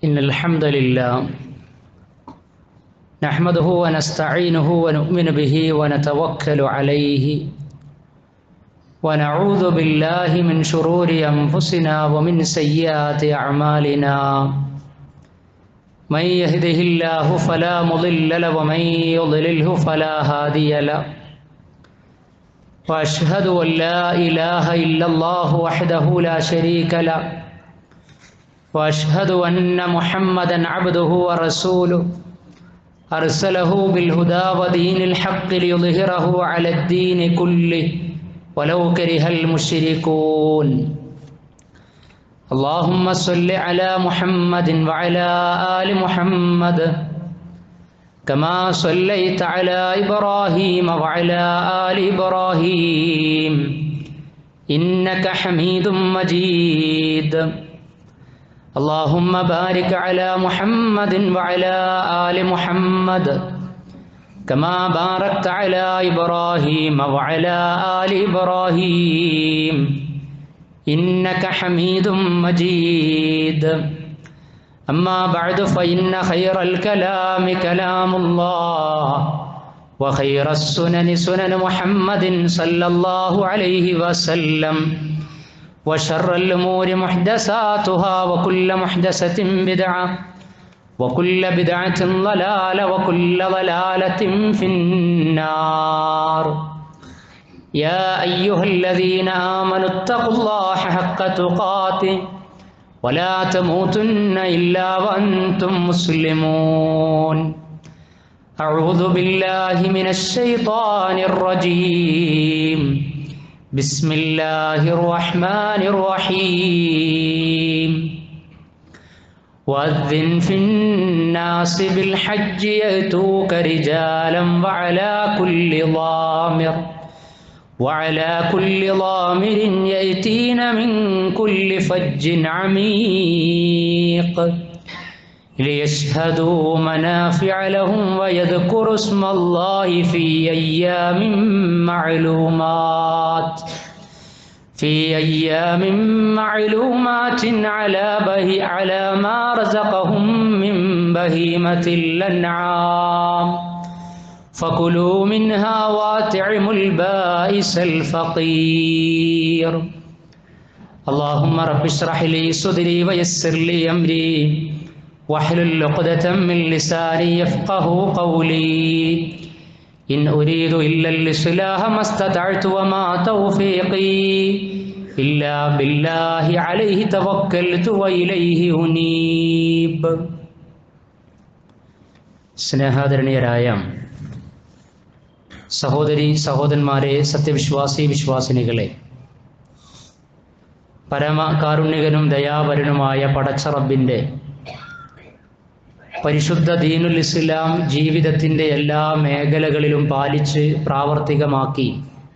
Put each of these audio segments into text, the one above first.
إن الحمد لله نحمده ونستعينه ونؤمن به ونتوكل عليه ونعوذ بالله من شرور أنفسنا ومن سيئات أعمالنا من يهده الله فلا مضل له ومن يضلله فلا هادي له وأشهد أن لا إله إلا الله وحده لا شريك له واشهد ان محمدا عبده ورسوله ارسله بالهدى ودين الحق ليظهره على الدين كله ولو كره المشركون اللهم صل على محمد وعلى ال محمد كما صليت على ابراهيم وعلى ال ابراهيم انك حميد مجيد اللهم بارك على محمد وعلى آل محمد كما باركت على إبراهيم وعلى آل إبراهيم إنك حميد مجيد أما بعد فإن خير الكلام كلام الله وخير السنن سنن محمد صلى الله عليه وسلم وشر الأمور محدثاتها وكل محدثة بدعة وكل بدعة ضلالة وكل ضلالة في النار يا أيها الذين آمنوا اتقوا الله حق تقاته ولا تموتن إلا وأنتم مسلمون أعوذ بالله من الشيطان الرجيم بسم الله الرحمن الرحيم وأذن في الناس بالحج يأتوك رجالا وعلى كل ضامر وعلى كل ضامر يأتين من كل فج عميق ليشهدوا منافع لهم ويذكروا اسم الله في أيام معلومات في أيام معلومات على به على ما رزقهم من بهيمة الأنعام فكلوا منها واتعموا البائس الفقير اللهم رب اشرح لي صدري ويسر لي أمري واحلل عقدة من لساني يفقه قولي إن أريد إلا الإصلاح ما استطعت وما توفيقي إلا بالله عليه توكلت وإليه أنيب സ്നേഹാദരണീയരായ സഹോദരി സഹോദരന്മാരെ സത്യവിശ്വാസി വിശ്വാസിനികളെ പരമകാരുണ്യകനും ദയാപരനുമായ പടച്ചറബിൻ്റെ പരിശുദ്ധ ദീനുൽ ഇസ്ലാം ജീവിതത്തിൻ്റെ എല്ലാ മേഖലകളിലും പാലിച്ച് പ്രാവർത്തികമാക്കി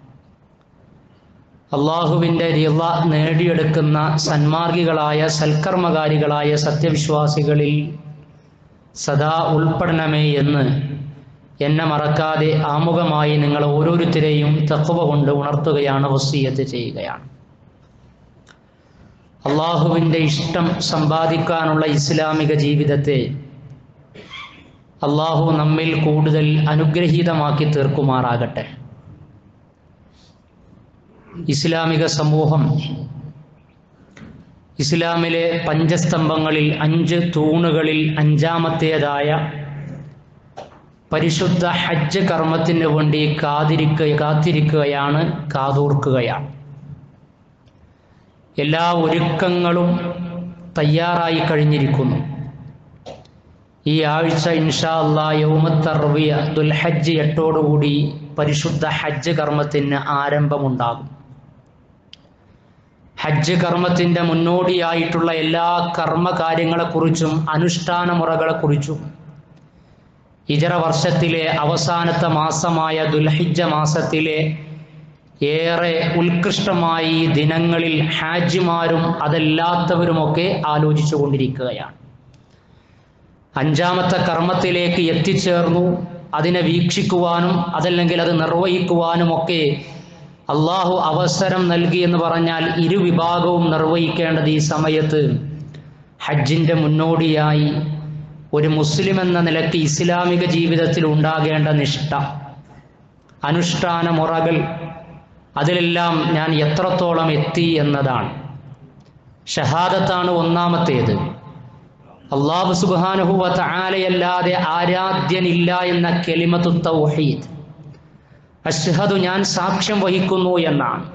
അള്ളാഹുവിൻ്റെ റിള നേടിയെടുക്കുന്ന സന്മാർഗികളായ സൽക്കർമ്മകാരികളായ സത്യവിശ്വാസികളിൽ സദാ ഉൾപ്പെടണമേ എന്ന് എന്നെ മറക്കാതെ ആമുഖമായി നിങ്ങൾ ഓരോരുത്തരെയും തക്കുവ കൊണ്ട് ഉണർത്തുകയാണ് വസീയത്ത് ചെയ്യുകയാണ് അള്ളാഹുവിൻ്റെ ഇഷ്ടം സമ്പാദിക്കാനുള്ള ഇസ്ലാമിക ജീവിതത്തെ അള്ളാഹു നമ്മിൽ കൂടുതൽ അനുഗ്രഹീതമാക്കി തീർക്കുമാറാകട്ടെ ഇസ്ലാമിക സമൂഹം ഇസ്ലാമിലെ പഞ്ചസ്തംഭങ്ങളിൽ അഞ്ച് തൂണുകളിൽ അഞ്ചാമത്തേതായ പരിശുദ്ധ ഹജ്ജ് കർമ്മത്തിന് വേണ്ടി കാതിരിക്കുക കാത്തിരിക്കുകയാണ് കാതോർക്കുകയാണ് എല്ലാ ഒരുക്കങ്ങളും തയ്യാറായി കഴിഞ്ഞിരിക്കുന്നു ഈ ആഴ്ച ഇൻഷാ അള്ളാ യൗമത്തർവിയ ദുൽഹജ്ജ് എട്ടോടുകൂടി പരിശുദ്ധ ഹജ്ജ് കർമ്മത്തിന് ആരംഭമുണ്ടാകും ഹജ്ജ് കർമ്മത്തിൻ്റെ മുന്നോടിയായിട്ടുള്ള എല്ലാ കർമ്മകാര്യങ്ങളെക്കുറിച്ചും അനുഷ്ഠാന മുറകളെക്കുറിച്ചും ഇതര വർഷത്തിലെ അവസാനത്തെ മാസമായ ദുൽഹിജ്ജ മാസത്തിലെ ഏറെ ഉത്കൃഷ്ടമായി ദിനങ്ങളിൽ ഹാജിമാരും അതല്ലാത്തവരുമൊക്കെ ആലോചിച്ചു കൊണ്ടിരിക്കുകയാണ് അഞ്ചാമത്തെ കർമ്മത്തിലേക്ക് എത്തിച്ചേർന്നു അതിനെ വീക്ഷിക്കുവാനും അതല്ലെങ്കിൽ അത് നിർവഹിക്കുവാനും ഒക്കെ അള്ളാഹു അവസരം നൽകി എന്ന് പറഞ്ഞാൽ ഇരുവിഭാഗവും നിർവഹിക്കേണ്ടത് ഈ സമയത്ത് ഹജ്ജിൻ്റെ മുന്നോടിയായി ഒരു മുസ്ലിം എന്ന നിലയ്ക്ക് ഇസ്ലാമിക ജീവിതത്തിൽ ഉണ്ടാകേണ്ട നിഷ്ഠ അനുഷ്ഠാന മുറകൾ അതിലെല്ലാം ഞാൻ എത്രത്തോളം എത്തി എന്നതാണ് ഷഹാദത്താണ് ഒന്നാമത്തേത് അള്ളാഹു സുബാനുഹുവ ആലയല്ലാതെ ആരാധ്യനില്ല എന്ന കെലിമത്തു തൗഹീദ് അഷ്ഹദു ഞാൻ സാക്ഷ്യം വഹിക്കുന്നു എന്നാണ്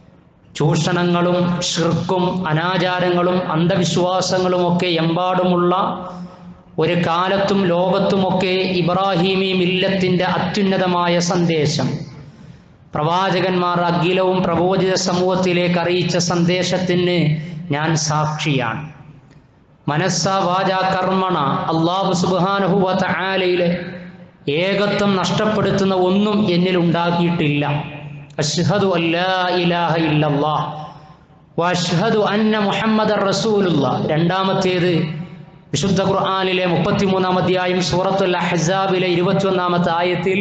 ചൂഷണങ്ങളും ഷിർക്കും അനാചാരങ്ങളും അന്ധവിശ്വാസങ്ങളുമൊക്കെ എമ്പാടുമുള്ള ഒരു കാലത്തും ലോകത്തുമൊക്കെ ഇബ്രാഹിമി മില്ലത്തിൻ്റെ അത്യുന്നതമായ സന്ദേശം പ്രവാചകന്മാർ അഖിലവും പ്രബോധിത സമൂഹത്തിലേക്ക് അറിയിച്ച സന്ദേശത്തിന് ഞാൻ സാക്ഷിയാണ് മനസ്സ വാച കർമ്മണ അള്ളാഹു സുബാനുഹുവത്ത ആലയിലെ ഏകത്വം നഷ്ടപ്പെടുത്തുന്ന ഒന്നും എന്നിൽ ഉണ്ടാക്കിയിട്ടില്ല അഷ്ഹദു അല്ലാ ഇലാഹ ഇല്ലല്ലാ വഅഷ്ഹദു അന്ന മുഹമ്മദ് റസൂലുള്ള രണ്ടാമത്തേത് വിശുദ്ധ ഖുർആനിലെ മുപ്പത്തിമൂന്നാം അധ്യായം സൂറത്തുൽ അഹ്സാബിലെ ഇരുപത്തിയൊന്നാമത്തെ ആയത്തിൽ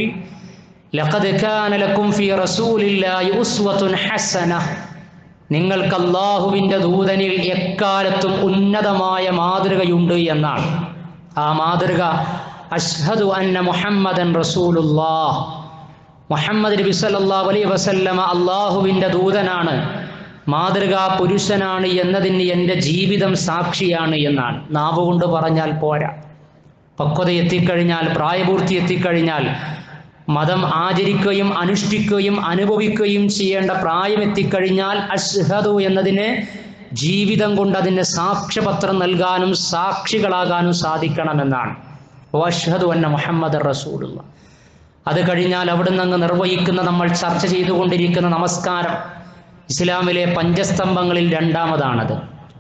ലഖദ് കാന ലക്കും ഫീ റസൂലില്ലാഹി ഉസ്വത്തുൻ ഹസന നിങ്ങൾക്ക് അള്ളാഹുവിൻ്റെ ദൂതനിൽ എക്കാലത്തും ഉന്നതമായ മാതൃകയുണ്ട് എന്നാണ് ആ മാതൃക അഷ്ഹദു അന്ന മുഹമ്മദൻ റസൂലുല്ലാഹ് മുഹമ്മദ് നബി സല്ലല്ലാഹു അലൈഹി വസല്ലമ അള്ളാഹുവിൻ്റെ ദൂതനാണ് മാതൃകാ പുരുഷനാണ് എന്നതിന് എൻ്റെ ജീവിതം സാക്ഷിയാണ് എന്നാണ് നാവ് കൊണ്ട് പറഞ്ഞാൽ പോരാ പക്വത എത്തിക്കഴിഞ്ഞാൽ പ്രായപൂർത്തി എത്തിക്കഴിഞ്ഞാൽ മതം ആചരിക്കുകയും അനുഷ്ഠിക്കുകയും അനുഭവിക്കുകയും ചെയ്യേണ്ട പ്രായം എത്തിക്കഴിഞ്ഞാൽ അഷ്ഹദു എന്നതിന് ജീവിതം കൊണ്ട് അതിന് സാക്ഷ്യപത്രം നൽകാനും സാക്ഷികളാകാനും സാധിക്കണമെന്നാണ് അഷ്ഹദു അന്ന മുഹമ്മദ് റസൂലുള്ള അത് കഴിഞ്ഞാൽ അവിടുന്ന് അങ്ങ് നിർവഹിക്കുന്ന നമ്മൾ ചർച്ച ചെയ്തുകൊണ്ടിരിക്കുന്ന നമസ്കാരം ഇസ്ലാമിലെ പഞ്ചസ്തംഭങ്ങളിൽ രണ്ടാമതാണത്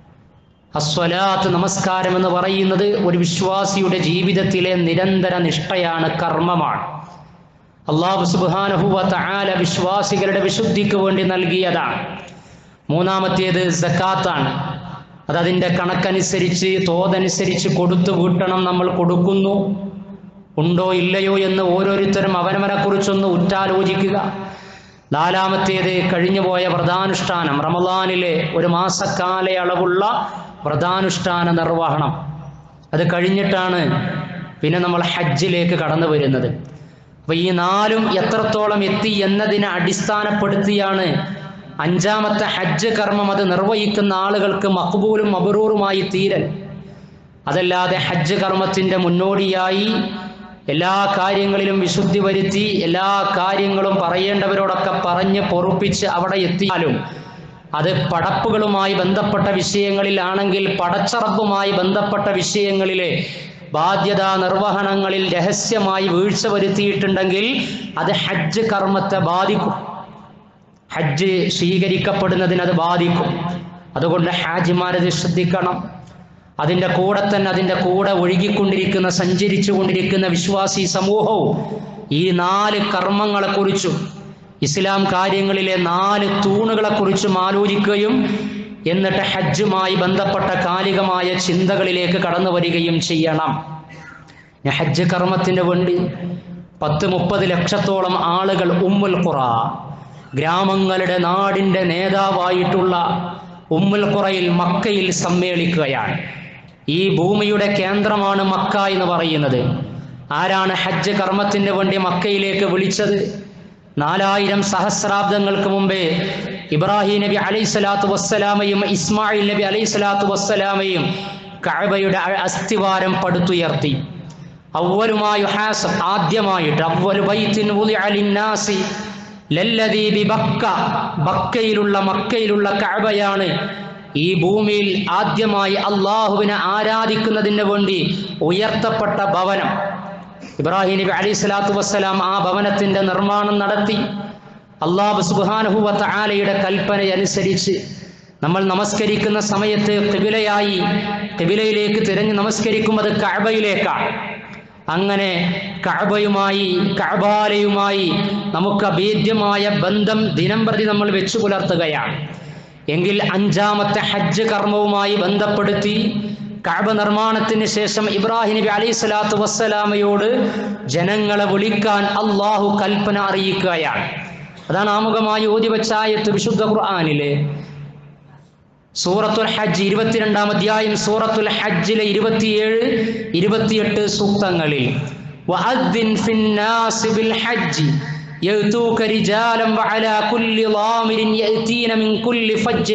അസ്വലാത്ത് നമസ്കാരം എന്ന് പറയുന്നത് ഒരു വിശ്വാസിയുടെ ജീവിതത്തിലെ നിരന്തര നിഷ്ഠയാണ് കർമ്മമാണ് അള്ളാഹു സുബാനഹുവ തആല വിശ്വാസികളുടെ വിശുദ്ധിക്ക് വേണ്ടി നൽകിയതാണ് മൂന്നാമത്തേത് സക്കാത്താണ് അത് അതിൻ്റെ കണക്കനുസരിച്ച് തോതനുസരിച്ച് കൊടുത്തു വീട്ടണം നമ്മൾ കൊടുക്കുന്നു ഉണ്ടോ ഇല്ലയോ എന്ന് ഓരോരുത്തരും അവനവനെക്കുറിച്ചൊന്ന് ഉറ്റാലോചിക്കുക നാലാമത്തേത് കഴിഞ്ഞുപോയ വ്രതാനുഷ്ഠാനം റമദാനിലെ ഒരു മാസക്കാലയളവുള്ള വ്രതാനുഷ്ഠാന നിർവഹണം അത് കഴിഞ്ഞിട്ടാണ് പിന്നെ നമ്മൾ ഹജ്ജിലേക്ക് കടന്നു വരുന്നത് അപ്പോൾ ഈ നാലും എത്രത്തോളം എത്തി എന്നതിനെ അടിസ്ഥാനപ്പെടുത്തിയാണ് അഞ്ചാമത്തെ ഹജ്ജ് കർമ്മം അത് നിർവഹിക്കുന്ന ആളുകൾക്ക് മക്ബൂലും മബറൂറുമായി തീരൽ അതല്ലാതെ ഹജ്ജ് കർമ്മത്തിൻ്റെ മുന്നോടിയായി എല്ലാ കാര്യങ്ങളിലും വിശുദ്ധി വരുത്തി എല്ലാ കാര്യങ്ങളും പറയേണ്ടവരോടൊക്കെ പറഞ്ഞ് പൊറുപ്പിച്ച് അവിടെ എത്തിയാലും അത് പടപ്പുകളുമായി ബന്ധപ്പെട്ട വിഷയങ്ങളിലാണെങ്കിൽ പടച്ചറപ്പുമായി ബന്ധപ്പെട്ട വിഷയങ്ങളിലെ ബാധ്യതാ നിർവഹണങ്ങളിൽ രഹസ്യമായി വീഴ്ച വരുത്തിയിട്ടുണ്ടെങ്കിൽ അത് ഹജ്ജ് കർമ്മത്തെ ബാധിക്കും ഹജ്ജ് സ്വീകരിക്കപ്പെടുന്നതിന് അത് ബാധിക്കും അതുകൊണ്ട് ഹാജിമാരത് ശ്രദ്ധിക്കണം അതിൻ്റെ കൂടെ തന്നെ അതിൻ്റെ കൂടെ ഒഴുകിക്കൊണ്ടിരിക്കുന്ന സഞ്ചരിച്ചു കൊണ്ടിരിക്കുന്ന വിശ്വാസി സമൂഹവും ഈ നാല് കർമ്മങ്ങളെക്കുറിച്ചും ഇസ്ലാം കാര്യങ്ങളിലെ നാല് തൂണുകളെക്കുറിച്ചും ആലോചിക്കുകയും എന്നിട്ട് ഹജ്ജുമായി ബന്ധപ്പെട്ട കാലികമായ ചിന്തകളിലേക്ക് കടന്നു വരികയും ചെയ്യണം ഞാൻ ഹജ്ജ് കർമ്മത്തിന് വേണ്ടി പത്ത് മുപ്പത് ലക്ഷത്തോളം ആളുകൾ ഉമ്മുൽ ഖുറ ഗ്രാമങ്ങളുടെ നാടിൻ്റെ നേതാവായിട്ടുള്ള ഉമ്മുൽ ഖുറയിൽ മക്കയിൽ സമ്മേളിക്കുകയാണ് ഈ ഭൂമിയുടെ കേന്ദ്രമാണ് മക്ക എന്ന് പറയുന്നത് ആരാണ് ഹജ്ജ് കർമ്മത്തിന് വേണ്ടി മക്കയിലേക്ക് വിളിച്ചത് നാലായിരം സഹസ്രാബ്ദങ്ങൾക്ക് മുമ്പേ ഇബ്രാഹിം നബി അലൈഹി സ്വലാത്തു വസ്സലാമയും ഇസ്മായിൽ നബി അലൈഹി സ്വലാത്തു വസ്സലാമയും കഅബയുടെ അസ്ഥിവാരം പടുത്തുയർത്തി അവലുമായി ഹാസം ആദ്യമായിട്ട് അവലു ബൈത്തിൻ വുളിഅ ലിന്നാസി ലല്ലദീ ബിബക്ക ബക്കയിലുള്ള മക്കയിലുള്ള കഅബയാണ് ഈ ഭൂമിയിൽ ആദ്യമായി അള്ളാഹുവിനെ ആരാധിക്കുന്നതിന് വേണ്ടി ഉയർത്തപ്പെട്ട ഭവനം ഇബ്രാഹിം നബി അലൈഹി സ്വലാത്തു വസ്സലാം ആ ഭവനത്തിന്റെ നിർമ്മാണം നടത്തി അള്ളാഹു സുബാനുഹുവത്ത ആലയുടെ കൽപ്പനയനുസരിച്ച് നമ്മൾ നമസ്കരിക്കുന്ന സമയത്ത് കിബിലയായി കിബിലയിലേക്ക് തിരഞ്ഞ് നമസ്കരിക്കുമ്പോൾ അത് കഅബയിലേക്കാണ് അങ്ങനെ കഅബയുമായി കഅബാലയുമായി നമുക്ക് അഭേദ്യമായ ബന്ധം ദിനം പ്രതി നമ്മൾ വെച്ചു പുലർത്തുകയാണ് എങ്കിൽ അഞ്ചാമത്തെ ഹജ്ജ് കർമ്മവുമായി ബന്ധപ്പെടുത്തി കഅബ നിർമ്മാണത്തിന് ശേഷം ഇബ്രാഹിം നബി അലൈഹി സ്വലാത്തു വസ്സലാമയോട് ജനങ്ങളെ വിളിക്കാൻ അള്ളാഹു കൽപ്പന അറിയിക്കുകയാണ് അതാണ് ആമുഖമായി ഓതി വെച്ച ആയത്ത് വിശുദ്ധ ഖുർആനിലെ സൂറത്തുൽ ഹജ്ജ് ഇരുപത്തിരണ്ടാം അധ്യായം സൂറത്തുൽ ഹജ്ജിലെ ഇരുപത്തിയേഴ് ഇരുപത്തിയെട്ട് സൂക്തങ്ങളിൽ വഅദ്ദിൻ ഫിന്നാസി ബിൽ ഹജ്ജ് يأتوك رجالا وعلى كل ضامر يأتين من كل فج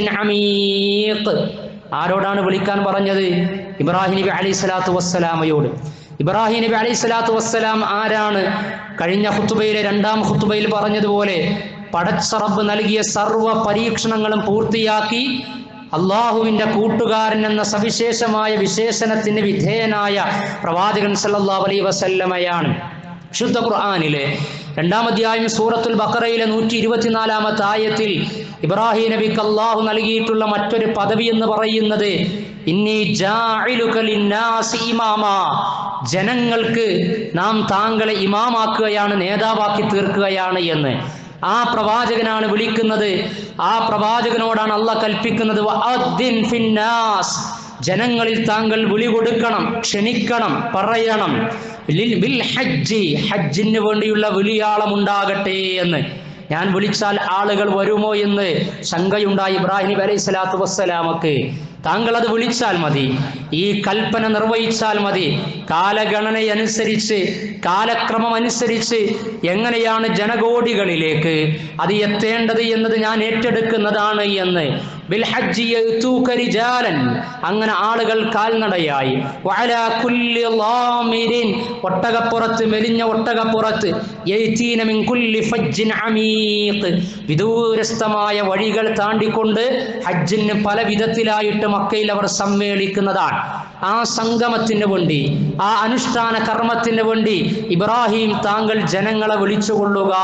عميق ആരോടാണ് വിളിക്കാൻ പറഞ്ഞത് ഇബ്രാഹിം നബി അലൈഹി സ്വലാത്തു വസ്സലാമയോട് ഇബ്രാഹിം നബി അലൈഹി സ്വലാത്തു വസ്സലാം ആരാണ് കഴിഞ്ഞ ഹുത്തുബയിലെ രണ്ടാം ഹുത്തുബയിൽ പറഞ്ഞതുപോലെ പടച്ച റബ്ബ് നൽകിയ സർവ്വ പരീക്ഷണങ്ങളും പൂർത്തിയാക്കി അള്ളാഹുവിൻ്റെ കൂട്ടുകാരൻ എന്ന സവിശേഷമായ വിശേഷണത്തിന് വിധേയനായ പ്രവാചകൻ സല്ലല്ലാഹു അലൈഹി വസല്ലമയാണ് ശുദ്ധ ഖുർആാനിലെ രണ്ടാം അധ്യായം സൂറത്തുൽ ബക്കറയിലെ നൂറ്റി ഇരുപത്തിനാലാമത്തെ ആയത്തിൽ ഇബ്രാഹിം നബിക്ക് അള്ളാഹു നൽകിയിട്ടുള്ള മറ്റൊരു പദവി എന്ന് പറയുന്നത് ഇന്നി ജാഇലുക ലിന്നാസി ഇമാമാ ജനങ്ങൾക്ക് നാം താങ്കളെ ഇമാമാക്കുകയാണ് നേതാവാക്കി തീർക്കുകയാണ് എന്ന് ആ പ്രവാചകനാണ് വിളിക്കുന്നത് ആ പ്രവാചകനോടാണ് അള്ളാഹ് കൽപ്പിക്കുന്നത് വഅദ്ദിൻ ഫിന്നാസ് ജനങ്ങളിൽ താങ്കൾ വിളി കൊടുക്കണം ക്ഷണിക്കണം പറയണം ലിൽ- ബിൽ ഹജ്ജി ഹജ്ജിന് വേണ്ടിയുള്ള വിളിയാളം ഉണ്ടാകട്ടെ എന്ന് ഞാൻ വിളിച്ചാൽ ആളുകൾ വരുമോ എന്ന് ശങ്കയുണ്ടായി ഇബ്രാഹിം നബി അലൈഹി സ്വലാത്തു വസ്സലാമക്ക് താങ്കൾ അത് വിളിച്ചാൽ മതി ഈ കൽപ്പന നിർവഹിച്ചാൽ മതി കാലഗണനയനുസരിച്ച് കാലക്രമം അനുസരിച്ച് എങ്ങനെയാണ് ജനകോടികളിലേക്ക് അത് എത്തേണ്ടത് എന്നത് ഞാൻ ഏറ്റെടുക്കുന്നതാണ് എന്ന് ബിൽ ഹജ്ജി യഅ്തൂക റിജാലൻ അങ്ങനെ ആളുകൾ കാൽനടയായി വഅലാ കുല്ലി ളാമിരിൻ ഒട്ടകപ്പുറത്ത് മെലിഞ്ഞ ഒട്ടകപ്പുറത്ത് യഅ്തീന മിൻ കുല്ലി ഫജ്ജിൻ അമീഖ് വിദൂരസ്ഥമായ വഴികൾ താണ്ടിക്കൊണ്ട് ഹജ്ജിന് പല വിധത്തിലായിട്ട് മക്കയിൽ അവർ സമ്മേളിക്കുന്നതാണ് ആ സംഗമത്തിന് വേണ്ടി ആ അനുഷ്ഠാന കർമ്മത്തിന് വേണ്ടി ഇബ്രാഹിം താങ്കൾ ജനങ്ങളെ വിളിച്ചുകൊള്ളുക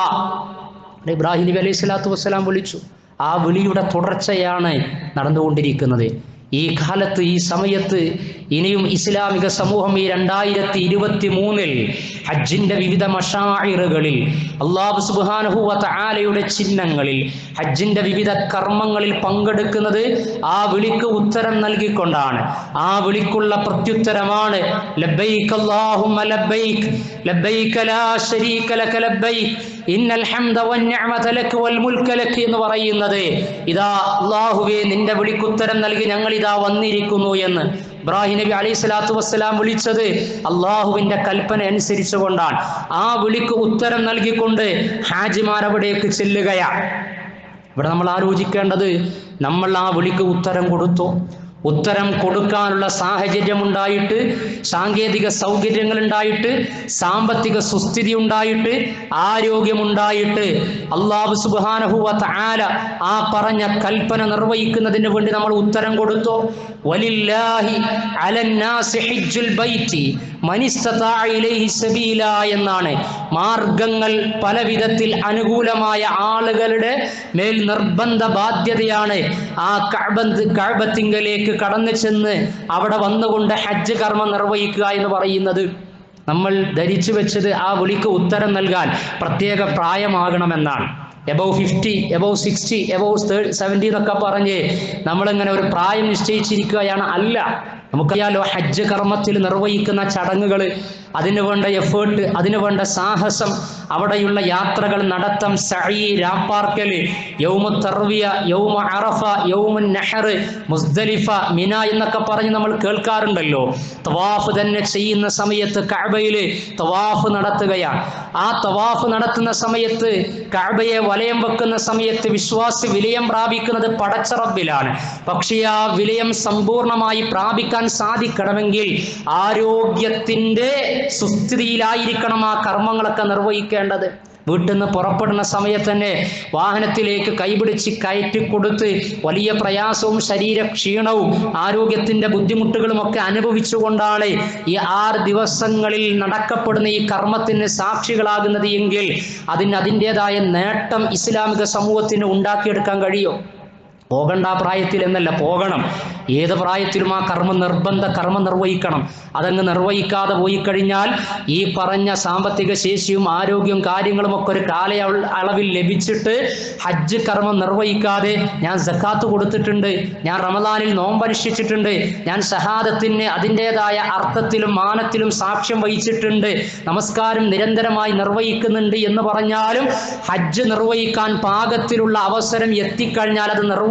ഇബ്രാഹിം നബി അലൈഹി സ്വലാത്തു വസ്സലാം വിളിച്ചു ആ വിളിയുടെ തുടർച്ചയാണ് നടന്നുകൊണ്ടിരിക്കുന്നത് ഈ കാലത്ത് ഈ സമയത്ത് ഇനിയും ഇസ്ലാമിക സമൂഹം ഈ രണ്ടായിരത്തി ഇരുപത്തി മൂന്നിൽ ഹജ്ജിന്റെ വിവിധ മഷായിറുകളിൽ അള്ളാഹു സുബാനഹുവത്ത ആലയുടെ ചിഹ്നങ്ങളിൽ ഹജ്ജിന്റെ വിവിധ കർമ്മങ്ങളിൽ പങ്കെടുക്കുന്നത് ആ വിളിക്ക് ഉത്തരം നൽകിക്കൊണ്ടാണ് ആ വിളിക്കുള്ള പ്രത്യുത്തരമാണ് ലബ്ബൈക് അല്ലാഹുമ്മ ലബ്ബൈക് ലബ്ബൈക ലാ ശരീക ലക ലബ്ബൈക് ഇന്നൽ ഹംദ വന്നിഅമത ലക വൽ മുൽക ലക എന്ന് പറയുന്നത് ഇതാ അല്ലാഹുവേ നിന്റെ വിളിക്കുത്തരം നൽകി ഞങ്ങൾ ഇതാ വന്നിരിക്കുന്നു എന്ന് ഇബ്രാഹിം നബി അലൈഹി സ്വലാത്തു വസ്സലാം വിളിച്ചത് അള്ളാഹുവിന്റെ കൽപ്പന അനുസരിച്ചുകൊണ്ടാണ് ആ വിളിക്ക് ഉത്തരം നൽകിക്കൊണ്ട് ഹാജിമാർ അവിടേക്ക് ചെല്ലുകയാണ് ഇവിടെ നമ്മൾ ആലോചിക്കേണ്ടത് നമ്മൾ ആ വിളിക്ക് ഉത്തരം കൊടുത്തു ഉത്തരം കൊടുക്കാനുള്ള സാഹചര്യം ഉണ്ടായിട്ട് സാങ്കേതിക സൗകര്യങ്ങൾ ഉണ്ടായിട്ട് സാമ്പത്തിക സുസ്ഥിതി ഉണ്ടായിട്ട് ആരോഗ്യമുണ്ടായിട്ട് അള്ളാഹു സുബാനഹുവ ആല ആ പറഞ്ഞ കൽപ്പന നിർവഹിക്കുന്നതിന് വേണ്ടി നമ്മൾ ഉത്തരം കൊടുത്തു വലില്ലാഹി അലന്നാസി ഹിജ്ജുൽ ബൈത്തി മനിസ്തതാ ഇലൈഹി സബീല എന്നാണ് മാർഗങ്ങൾ പല വിധത്തിൽ അനുകൂലമായ ആളുകളുടെ മേൽ നിർബന്ധ ബാധ്യതയാണ് ആ കഅബന്ത് കഅബത്തിങ്കലേക്ക് കടന്നു ചെന്ന് അവിടെ വന്നുകൊണ്ട് ഹജ്ജ് കർമ്മം നിർവഹിക്കുക എന്ന് പറയുന്നത് നമ്മൾ ധരിച്ചു വെച്ചത് ആ വിളിക്ക് ഉത്തരം നൽകാൻ പ്രത്യേക പ്രായമാകണമെന്നാണ് above fifty above sixty above thirty seventy എന്നൊക്കെ പറഞ്ഞ് നമ്മളിങ്ങനെ ഒരു പ്രായം നിശ്ചയിച്ചിരിക്കുകയാണ് അല്ല നമുക്കറിയാലോ ഹജ്ജ് കർമ്മത്തിൽ നിർവഹിക്കുന്ന ചടങ്ങുകൾ അതിനു വേണ്ട എഫേർട്ട് അതിനു വേണ്ട സാഹസം അവിടെയുള്ള യാത്രകൾ നടത്തം സഈ രാപ്പാർക്കൽ യൗമ തർവിയ യൗമ അറഫ യൗമ നഹർ മുസ്ദലിഫ മിന എന്നൊക്കെ പറഞ്ഞ് നമ്മൾ കേൾക്കാറുണ്ടല്ലോ തവാഫ് തന്നെ ചെയ്യുന്ന സമയത്ത് കഅബയിൽ തവാഫ് നടത്തുകയാണ് ആ തവാഫ് നടത്തുന്ന സമയത്ത് കഅബയെ വലയം വെക്കുന്ന സമയത്ത് വിശ്വാസി വിലയം പ്രാപിക്കുന്നത് പടച്ചറബിലാണ് പക്ഷേ ആ വിലയം സമ്പൂർണമായി പ്രാപിക്കാൻ സാധിക്കണമെങ്കിൽ ആരോഗ്യത്തിൻ്റെ സുസ്ഥിതിയിലായിരിക്കണം ആ കർമ്മങ്ങളൊക്കെ നിർവഹിക്കേണ്ടത് വീട്ടിൽ നിന്ന് പുറപ്പെടുന്ന സമയത്ത് തന്നെ വാഹനത്തിലേക്ക് കൈപിടിച്ച് കയറ്റി കൊടുത്ത് വലിയ പ്രയാസവും ശരീര ക്ഷീണവും ആരോഗ്യത്തിന്റെ ബുദ്ധിമുട്ടുകളും ഒക്കെ അനുഭവിച്ചുകൊണ്ടാണ് ഈ ആറ് ദിവസങ്ങളിൽ നടക്കപ്പെടുന്ന ഈ കർമ്മത്തിന് സാക്ഷികളാകുന്നത് എങ്കിൽ അതിന് അതിൻ്റെതായ നേട്ടം ഇസ്ലാമിക സമൂഹത്തിന് ഉണ്ടാക്കിയെടുക്കാൻ കഴിയും പോകണ്ട ആ പ്രായത്തിൽ എന്നല്ല പോകണം ഏത് പ്രായത്തിലും ആ കർമ്മം നിർബന്ധ കർമ്മം നിർവഹിക്കണം അതങ്ങ് നിർവഹിക്കാതെ പോയി കഴിഞ്ഞാൽ ഈ പറഞ്ഞ സാമ്പത്തിക ശേഷിയും ആരോഗ്യവും കാര്യങ്ങളും ഒക്കെ ഒരു കാലയ അളവിൽ ലഭിച്ചിട്ട് ഹജ്ജ് കർമ്മം നിർവഹിക്കാതെ ഞാൻ സക്കാത്ത് കൊടുത്തിട്ടുണ്ട് ഞാൻ റമദാനിൽ നോമ്പനുഷ്ഠിച്ചിട്ടുണ്ട് ഞാൻ ഷഹാദത്തിന് അതിൻ്റെതായ അർത്ഥത്തിലും മാനത്തിലും സാക്ഷ്യം വഹിച്ചിട്ടുണ്ട് നമസ്കാരം നിരന്തരമായി നിർവഹിക്കുന്നുണ്ട് എന്ന് പറഞ്ഞാലും ഹജ്ജ് നിർവഹിക്കാൻ പാകത്തിലുള്ള അവസരം എത്തിക്കഴിഞ്ഞാൽ അത് നിർവഹിക്കാൻ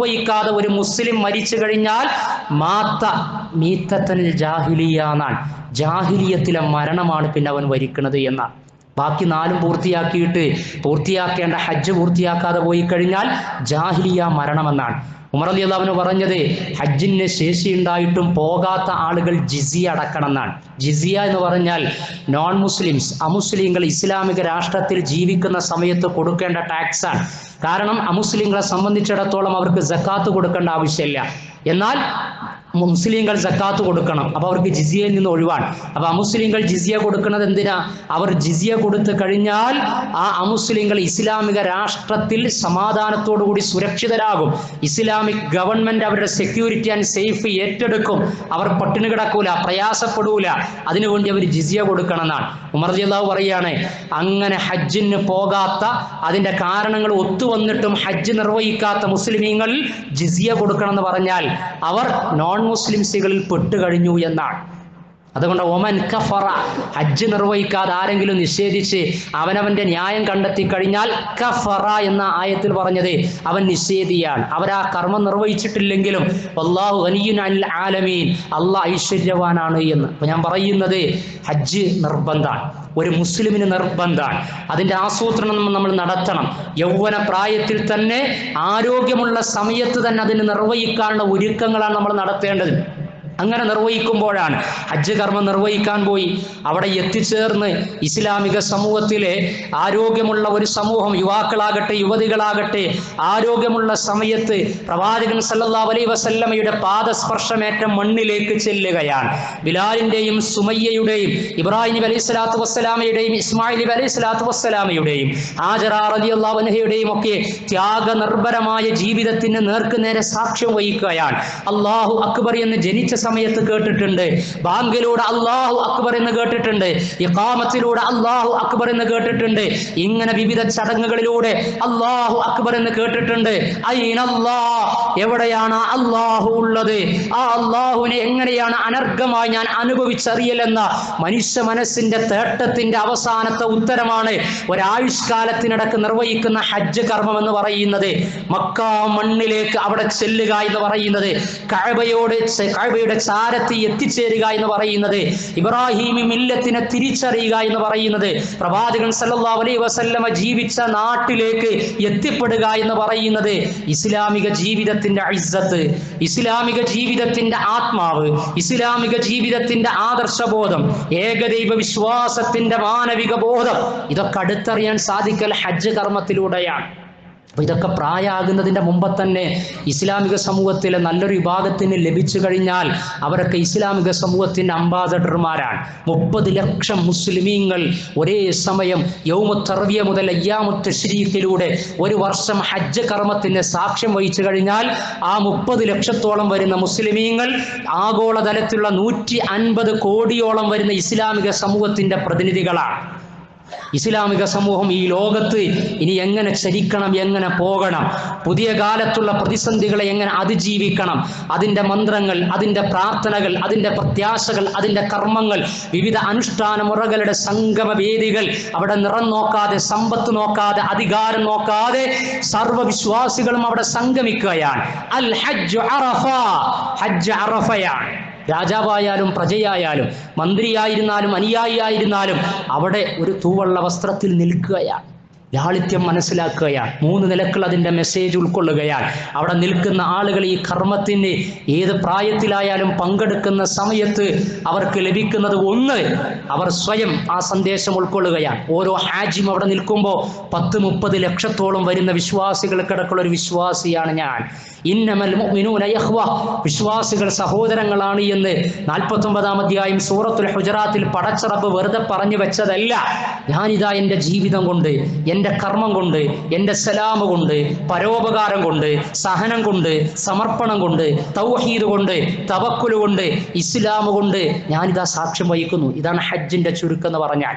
നിർവഹിക്കാതെ ഒരു മുസ്ലിം മരിച്ചു കഴിഞ്ഞാൽ മാത്ത മീത്തത്തനിൽ ജാഹിലിയ എന്നാണ് ജാഹിലിയത്തിലെ മരണമാണ് പിന്നെ അവൻ വരിക്കുന്നത് എന്നാണ് ബാക്കി നാലും പൂർത്തിയാക്കിയിട്ട് പൂർത്തിയാക്കേണ്ട ഹജ്ജ് പൂർത്തിയാക്കാതെ പോയി കഴിഞ്ഞാൽ ജാഹിലിയ മരണമെന്നാണ് ഉമർ അലി അള്ളാഹുവിന് പറഞ്ഞത് ഹജ്ജിന് ശേഷിയുണ്ടായിട്ടും പോകാത്ത ആളുകൾ ജിസിയ അടക്കണം എന്നാണ് ജിസിയ എന്ന് പറഞ്ഞാൽ നോൺ മുസ്ലിംസ് അമുസ്ലിങ്ങൾ ഇസ്ലാമിക രാഷ്ട്രത്തിൽ ജീവിക്കുന്ന സമയത്ത് കൊടുക്കേണ്ട ടാക്സാണ് കാരണം അമുസ്ലിങ്ങളെ സംബന്ധിച്ചിടത്തോളം അവർക്ക് ജക്കാത്ത് കൊടുക്കേണ്ട ആവശ്യമില്ല എന്നാൽ മുസ്ലിങ്ങൾ സക്കാത്ത് കൊടുക്കണം അപ്പൊ അവർക്ക് ജിസിയയിൽ നിന്ന് ഒഴിവാണ് അപ്പൊ അമുസ്ലിങ്ങൾ ജിസിയ കൊടുക്കുന്നത് എന്തിനാ അവർ ജിസിയ കൊടുത്തു കഴിഞ്ഞാൽ ആ അമുസ്ലിങ്ങൾ ഇസ്ലാമിക രാഷ്ട്രത്തിൽ സമാധാനത്തോടു കൂടി സുരക്ഷിതരാകും ഇസ്ലാമിക് ഗവൺമെന്റ് അവരുടെ സെക്യൂരിറ്റി ആൻഡ് സേഫ് ഏറ്റെടുക്കും അവർ പട്ടിണി കിടക്കൂല പ്രയാസപ്പെടൂല അതിനുവേണ്ടി അവർ ജിസിയ കൊടുക്കണം എന്നാണ് ഉമർ ജില്ലാവ് പറയാണ് അങ്ങനെ ഹജ്ജിന് പോകാത്ത അതിന്റെ കാരണങ്ങൾ ഒത്തുവന്നിട്ടും ഹജ്ജ് നിർവഹിക്കാത്ത മുസ്ലിമീങ്ങൾ ജിസിയ കൊടുക്കണം എന്ന് പറഞ്ഞാൽ അവർ നോൺ മുസ്ലിംസുകളിൽ പെട്ടുകഴിഞ്ഞു എന്നാണ് അതുകൊണ്ട് ഒമൻ കഫറ ഹജ്ജ് നിർവഹിക്കാതെ ആരെങ്കിലും നിഷേധിച്ച് അവനവന്റെ ന്യായം കണ്ടെത്തി കഴിഞ്ഞാൽ കഫറ എന്ന ആയത്തിൽ പറഞ്ഞത് അവൻ നിഷേധിയാണ് അവർ ആ കർമ്മം നിർവഹിച്ചിട്ടില്ലെങ്കിലും അള്ളാഹു അനിയുൻ അൽ ആലമീൻ അള്ളാഹ് ഐശ്വര്യവാനാണ് എന്ന് അപ്പൊ ഞാൻ പറയുന്നത് ഹജ്ജ് നിർബന്ധമാണ് ഒരു മുസ്ലിമിന് നിർബന്ധമാണ് അതിന്റെ ആസൂത്രണം നമ്മൾ നടത്തണം യൗവന പ്രായത്തിൽ തന്നെ ആരോഗ്യമുള്ള സമയത്ത് തന്നെ അതിന് നിർവഹിക്കാനുള്ള ഒരുക്കങ്ങളാണ് നമ്മൾ നടത്തേണ്ടത് അങ്ങനെ നിർവഹിക്കുമ്പോഴാണ് ഹജ്ജ് കർമ്മം നിർവഹിക്കാൻ പോയി അവിടെ എത്തിച്ചേർന്ന് ഇസ്ലാമിക സമൂഹത്തിലെ ആരോഗ്യമുള്ള ഒരു സമൂഹം യുവാക്കളാകട്ടെ യുവതികളാകട്ടെ ആരോഗ്യമുള്ള സമയത്ത് പ്രവാചകൻ സല്ലല്ലാഹു അലൈഹി വസല്ലമയുടെ പാദസ്പർശമേറ്റ മണ്ണിലേക്ക് ചെല്ലുകയാണ് ബിലാലിന്റെയും സുമയ്യയുടെയും ഇബ്രാഹിം നബി അലൈഹി സ്വലാത്തു വസ്സലാമയുടെയും ഇസ്മായിൽ നബി അലൈഹി സ്വലാത്തു വസ്സലാമയുടെയും ഹാജറ റളിയല്ലാഹു അൻഹയുടെയും ഒക്കെ ത്യാഗനിർഭരമായ ജീവിതത്തിന് നേർക്ക് നേരെ സാക്ഷ്യം വഹിക്കുകയാണ് അള്ളാഹു അക്ബർ എന്ന് ജനിച്ച സമയത്ത് കേട്ടിട്ടുണ്ട് ബാങ്കിലൂടെ അള്ളാഹു അക്ബർ എന്ന് കേട്ടിട്ടുണ്ട് ഇഖാമത്തിലൂടെ അള്ളാഹു അക്ബർ എന്ന് കേട്ടിട്ടുണ്ട് ഇങ്ങനെ വിവിധ ചടങ്ങുകളിലൂടെ അള്ളാഹു അക്ബർ എന്ന് കേട്ടിട്ടുണ്ട് അയ്യനല്ലാ എവിടെയാണ് അള്ളാഹു ഉള്ളത് ആ അള്ളാഹുവിനെ എങ്ങനെയാണ് അനർഘമായി ഞാൻ അനുഭവിച്ചറിയലെന്ന മനുഷ്യ മനസ്സിന്റെ തേട്ടത്തിന്റെ അവസാനത്തെ ഉത്തരമാണ് ഒരായുഷ്കാലത്തിനിടക്ക് നിർവഹിക്കുന്ന ഹജ്ജ് കർമ്മം എന്ന് പറയുന്നത് മക്ക മണ്ണിലേക്ക് അവിടെ ചെല്ലുക എന്ന് പറയുന്നത് കഴബയോട് കഴബയുടെ ചാരത്തി എത്തിച്ചേരുക എന്ന് പറയുന്നത് ഇബ്രാഹിമി മില്ലത്തിനെ തിരിച്ചറിയുക എന്ന് പറയുന്നത് പ്രവാചകൻ സല്ലല്ലാഹു അലൈഹി വസല്ലമ ജീവിച്ച നാട്ടിലേക്ക് എത്തിപ്പെടുക എന്ന് പറയുന്നത് ഇസ്ലാമിക ജീവിതത്തിന്റെ ഇസ്സത്ത് ഇസ്ലാമിക ജീവിതത്തിന്റെ ആത്മാവ് ഇസ്ലാമിക ജീവിതത്തിന്റെ ആദർശബോധം ഏകദൈവ വിശ്വാസത്തിന്റെ മാനവിക ബോധം ഇതൊക്കെ അടുത്തറിയാൻ സാധിക്കൽ ഹജ്ജ് കർമ്മത്തിലൂടെയാണ് അപ്പൊ ഇതൊക്കെ പ്രായമാകുന്നതിന്റെ മുമ്പ് തന്നെ ഇസ്ലാമിക സമൂഹത്തിലെ നല്ലൊരു വിഭാഗത്തിന് ലഭിച്ചു കഴിഞ്ഞാൽ അവരൊക്കെ ഇസ്ലാമിക സമൂഹത്തിന്റെ അംബാസഡർമാരാണ് മുപ്പത് ലക്ഷം മുസ്ലിമീങ്ങൾ ഒരേ സമയം യൗമുത്തറവിയ മുതൽ അയ്യാമുത്ത് ശരീഫിലൂടെ ഒരു വർഷം ഹജ്ജ് കർമ്മത്തിന് സാക്ഷ്യം വഹിച്ചു കഴിഞ്ഞാൽ ആ മുപ്പത് ലക്ഷത്തോളം വരുന്ന മുസ്ലിമീങ്ങൾ ആഗോളതലത്തിലുള്ള നൂറ്റി അൻപത് കോടിയോളം വരുന്ന ഇസ്ലാമിക സമൂഹത്തിന്റെ പ്രതിനിധികളാണ് ഇസ്ലാമിക സമൂഹം ഈ ലോകത്ത് ഇനി എങ്ങനെ ചരിക്കണം എങ്ങനെ പോകണം പുതിയ കാലത്തുള്ള പ്രതിസന്ധികളെ എങ്ങനെ അതിജീവിക്കണം അതിൻ്റെ മന്ത്രങ്ങൾ അതിൻ്റെ പ്രാർത്ഥനകൾ അതിൻ്റെ പ്രത്യാശകൾ അതിൻ്റെ കർമ്മങ്ങൾ വിവിധ അനുഷ്ഠാന മുറകളുടെ സംഗമ വേദികൾ അവിടെ നിറം നോക്കാതെ സമ്പത്ത് നോക്കാതെ അധികാരം നോക്കാതെ സർവ്വവിശ്വാസികളും അവിടെ സംഗമിക്കുകയാണ് അൽ ഹജ്ജ് അറഫ ഹജ്ജ് അറഫയാണ് രാജാവായാലും പ്രജയായാലും മന്ത്രിയായിരുന്നാലും അനുയായിയായിരുന്നാലും അവിടെ ഒരു തൂവള്ള വസ്ത്രത്തിൽ നിൽക്കുകയാണ് ലാളിത്യം മനസ്സിലാക്കുകയാണ് മൂന്ന് നിലക്കുകൾ അതിൻ്റെ മെസ്സേജ് ഉൾക്കൊള്ളുകയാണ് അവിടെ നിൽക്കുന്ന ആളുകൾ ഈ കർമ്മത്തിന് ഏത് പ്രായത്തിലായാലും പങ്കെടുക്കുന്ന സമയത്ത് അവർക്ക് ലഭിക്കുന്നത് ഒന്ന് അവർ സ്വയം ആ സന്ദേശം ഉൾക്കൊള്ളുകയാണ് ഓരോ ഹാജിയും അവിടെ നിൽക്കുമ്പോൾ പത്ത് മുപ്പത് ലക്ഷത്തോളം വരുന്ന വിശ്വാസികൾക്കിടക്കുള്ള ഒരു വിശ്വാസിയാണ് ഞാൻ ഇന്നമൽ മുഅ്മിനൂന യഖ്വ വിശ്വാസികൾ സഹോദരങ്ങളാണ് എന്ന് നാൽപ്പത്തൊമ്പതാം അധ്യായം സൂറത്തുൽ ഹുജറാത്തിൽ പടച്ചറബ് വെറുതെ പറഞ്ഞു വെച്ചതല്ല ഞാനിതാ എൻ്റെ ജീവിതം കൊണ്ട് എൻ്റെ കർമ്മം കൊണ്ട് എൻ്റെ സലാമ് കൊണ്ട് പരോപകാരം കൊണ്ട് സഹനം കൊണ്ട് സമർപ്പണം കൊണ്ട് തൗഹീദ് കൊണ്ട് തവക്കുല് കൊണ്ട് ഇസ്ലാം കൊണ്ട് ഞാനിതാ സാക്ഷ്യം വഹിക്കുന്നു ഇതാണ് ഹജ്ജിൻ്റെ ചുരുക്കം എന്ന് പറഞ്ഞാൽ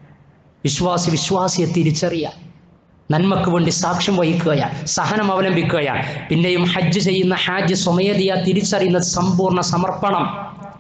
വിശ്വാസി വിശ്വാസിയെ തിരിച്ചറിയാൻ നന്മക്ക് വേണ്ടി സാക്ഷ്യം വഹിക്കുകയാണ് സഹനം അവലംബിക്കുകയാണ് പിന്നെയും ഹജ്ജ് ചെയ്യുന്ന ഹാജ് സ്വമേധയ തിരിച്ചറിയുന്ന സമ്പൂർണ്ണ സമർപ്പണം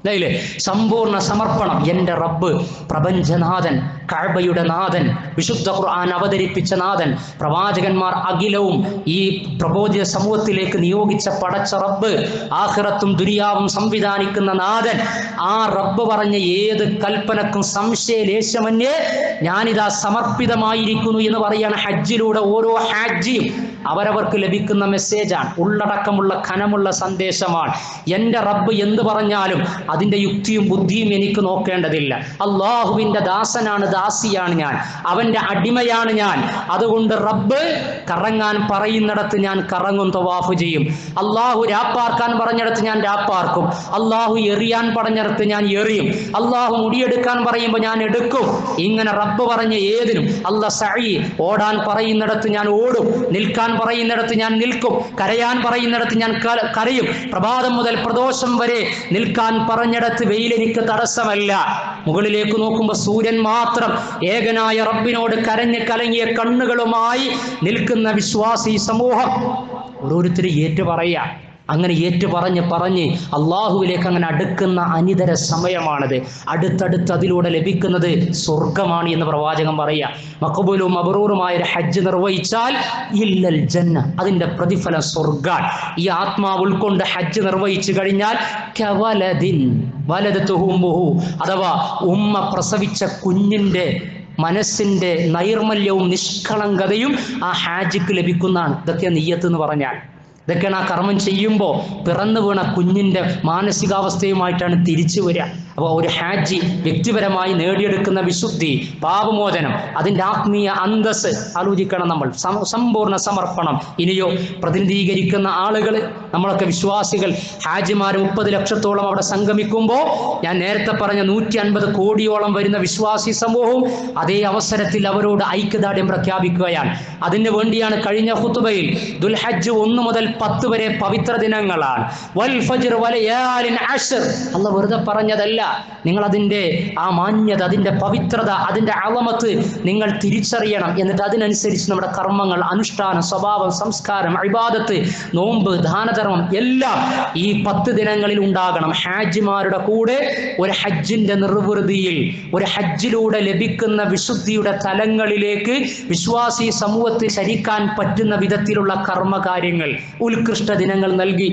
അല്ലേ സമ്പൂർണ്ണ സമർപ്പണം എൻ്റെ റബ്ബ് പ്രപഞ്ചനാഥൻ കഅബയുടെ നാഥൻ വിശുദ്ധ ഖുർആൻ അവതരിപ്പിച്ച നാഥൻ പ്രവാചകന്മാർ അഖിലവും ഈ പ്രബോധിത സമൂഹത്തിലേക്ക് നിയോഗിച്ച പടച്ച റബ്ബ് ആഖിറത്തും ദുരിയാവും സംവിധാനിക്കുന്ന നാഥൻ ആ റബ്ബ് പറഞ്ഞ ഏത് കൽപ്പനക്കും സംശയലേശമന്യേ ഞാനിതാ സമർപ്പിതമായിരിക്കുന്നു എന്ന് പറയാണ് ഹജ്ജിലൂടെ ഓരോ ഹാജിയും അവരവർക്ക് ലഭിക്കുന്ന മെസ്സേജാണ് ഉള്ളടക്കമുള്ള ഖനമുള്ള സന്ദേശമാണ് എൻ്റെ റബ്ബ് എന്ത് പറഞ്ഞാലും അതിൻ്റെ യുക്തിയും ബുദ്ധിയും എനിക്ക് നോക്കേണ്ടതില്ല അള്ളാഹുവിൻ്റെ ദാസനാണ് ദാസിയാണ് ഞാൻ അവൻ്റെ അടിമയാണ് ഞാൻ അതുകൊണ്ട് റബ്ബ് കറങ്ങാൻ പറയുന്നിടത്ത് ഞാൻ കറങ്ങും തവാഫ് ചെയ്യും അള്ളാഹു രാപ്പാർക്കാൻ പറഞ്ഞിടത്ത് ഞാൻ രാപ്പാർക്കും അള്ളാഹു എറിയാൻ പറഞ്ഞിടത്ത് ഞാൻ എറിയും അള്ളാഹു മുടിയെടുക്കാൻ പറയുമ്പോൾ ഞാൻ എടുക്കും ഇങ്ങനെ റബ്ബ് പറഞ്ഞ ഏതിനും അല്ല സഴി ഓടാൻ പറയുന്നിടത്ത് ഞാൻ ഓടും നിൽക്കാൻ പറയുന്നിടത്ത് ഞാൻ നിൽക്കും കരയാൻ പറയുന്നിടത്ത് ഞാൻ ക- കരയും പ്രഭാതം മുതൽ പ്രദോഷം വരെ നിൽക്കാൻ പറഞ്ഞിടത്ത് വെയിലെനിക്ക് തടസ്സമല്ല മുകളിലേക്ക് നോക്കുമ്പോൾ സൂര്യൻ മാത്രം ഏകനായ റബ്ബിനോട് കരഞ്ഞ് കലങ്ങിയ കണ്ണുകളുമായി നിൽക്കുന്ന വിശ്വാസി സമൂഹം ഓരോരുത്തരും ഏറ്റു പറയാ അങ്ങനെ ഏറ്റു പറഞ്ഞ് പറഞ്ഞ് അള്ളാഹുവിലേക്ക് അങ്ങനെ അടുക്കുന്ന അനിതര സമയമാണത് അടുത്തടുത്ത് അതിലൂടെ ലഭിക്കുന്നത് സ്വർഗമാണ് എന്ന് പ്രവാചകൻ പറയുക മക്കബൂലും മബറൂറുമായ ഒരു ഹജ്ജ് നിർവഹിച്ചാൽ ഇല്ലൽ ജന്ന അതിൻ്റെ പ്രതിഫലം സ്വർഗാൻ ഈ ആത്മാവ് ഉൾക്കൊണ്ട് ഹജ്ജ് നിർവഹിച്ചു കഴിഞ്ഞാൽ കവലദിൻ വലതത്തുഹുമുഹു അഥവാ ഉമ്മ പ്രസവിച്ച കുഞ്ഞിൻ്റെ മനസ്സിൻ്റെ നൈർമല്യവും നിഷ്കളങ്കതയും ആ ഹാജിക്ക് ലഭിക്കുന്നതാണ് ഇതൊക്കെ നെയ്യത്ത് എന്ന് പറഞ്ഞാൽ ഇതൊക്കെയാണ് ആ കർമ്മം ചെയ്യുമ്പോൾ പിറന്നു വീണ കുഞ്ഞിൻ്റെ മാനസികാവസ്ഥയുമായിട്ടാണ് തിരിച്ചു വരിക അപ്പോൾ ഒരു ഹാജി വ്യക്തിപരമായി നേടിയെടുക്കുന്ന വിശുദ്ധി പാപമോചനം അതിൻ്റെ ആത്മീയ അന്തസ് ആലോചിക്കണം നമ്മൾ സം- സമ്പൂർണ്ണ സമർപ്പണം ഇനിയോ പ്രതിനിധീകരിക്കുന്ന ആളുകൾ നമ്മളൊക്കെ വിശ്വാസികൾ ഹാജിമാർ മുപ്പത് ലക്ഷത്തോളം അവിടെ സംഗമിക്കുമ്പോൾ ഞാൻ നേരത്തെ പറഞ്ഞ നൂറ്റി അൻപത് കോടിയോളം വരുന്ന വിശ്വാസി സമൂഹവും അതേ അവസരത്തിൽ അവരോട് ഐക്യദാർഢ്യം പ്രഖ്യാപിക്കുകയാണ് അതിനു വേണ്ടിയാണ് കഴിഞ്ഞ ഹുത്തുബയിൽ ദുൽഹജ്ജ് ഒന്ന് മുതൽ പത്ത് വരെ പവിത്ര ദിനങ്ങളാണ് വൽ ഫജ്ർ വലയാലിൻ അശ്ർ അല്ല വെറുതെ പറഞ്ഞതല്ല നിങ്ങൾ അതിൻ്റെ ആ മാന്യത അതിൻ്റെ പവിത്രത അതിൻ്റെ അളമത്ത് നിങ്ങൾ തിരിച്ചറിയണം എന്നിട്ട് അതിനനുസരിച്ച് നമ്മുടെ കർമ്മങ്ങൾ അനുഷ്ഠാനം സ്വഭാവം സംസ്കാരം അഴിബാദത്ത് നോമ്പ് ദാനധർമ്മം എല്ലാം ഈ പത്ത് ദിനങ്ങളിൽ ഉണ്ടാകണം ഹാജിമാരുടെ കൂടെ ഒരു ഹജ്ജിന്റെ നിർവൃതിയിൽ ഒരു ഹജ്ജിലൂടെ ലഭിക്കുന്ന വിശുദ്ധിയുടെ തലങ്ങളിലേക്ക് വിശ്വാസി സമൂഹത്തിൽ ചരിക്കാൻ പറ്റുന്ന വിധത്തിലുള്ള കർമ്മകാര്യങ്ങൾ ഉത്കൃഷ്ട ദിനങ്ങൾ നൽകി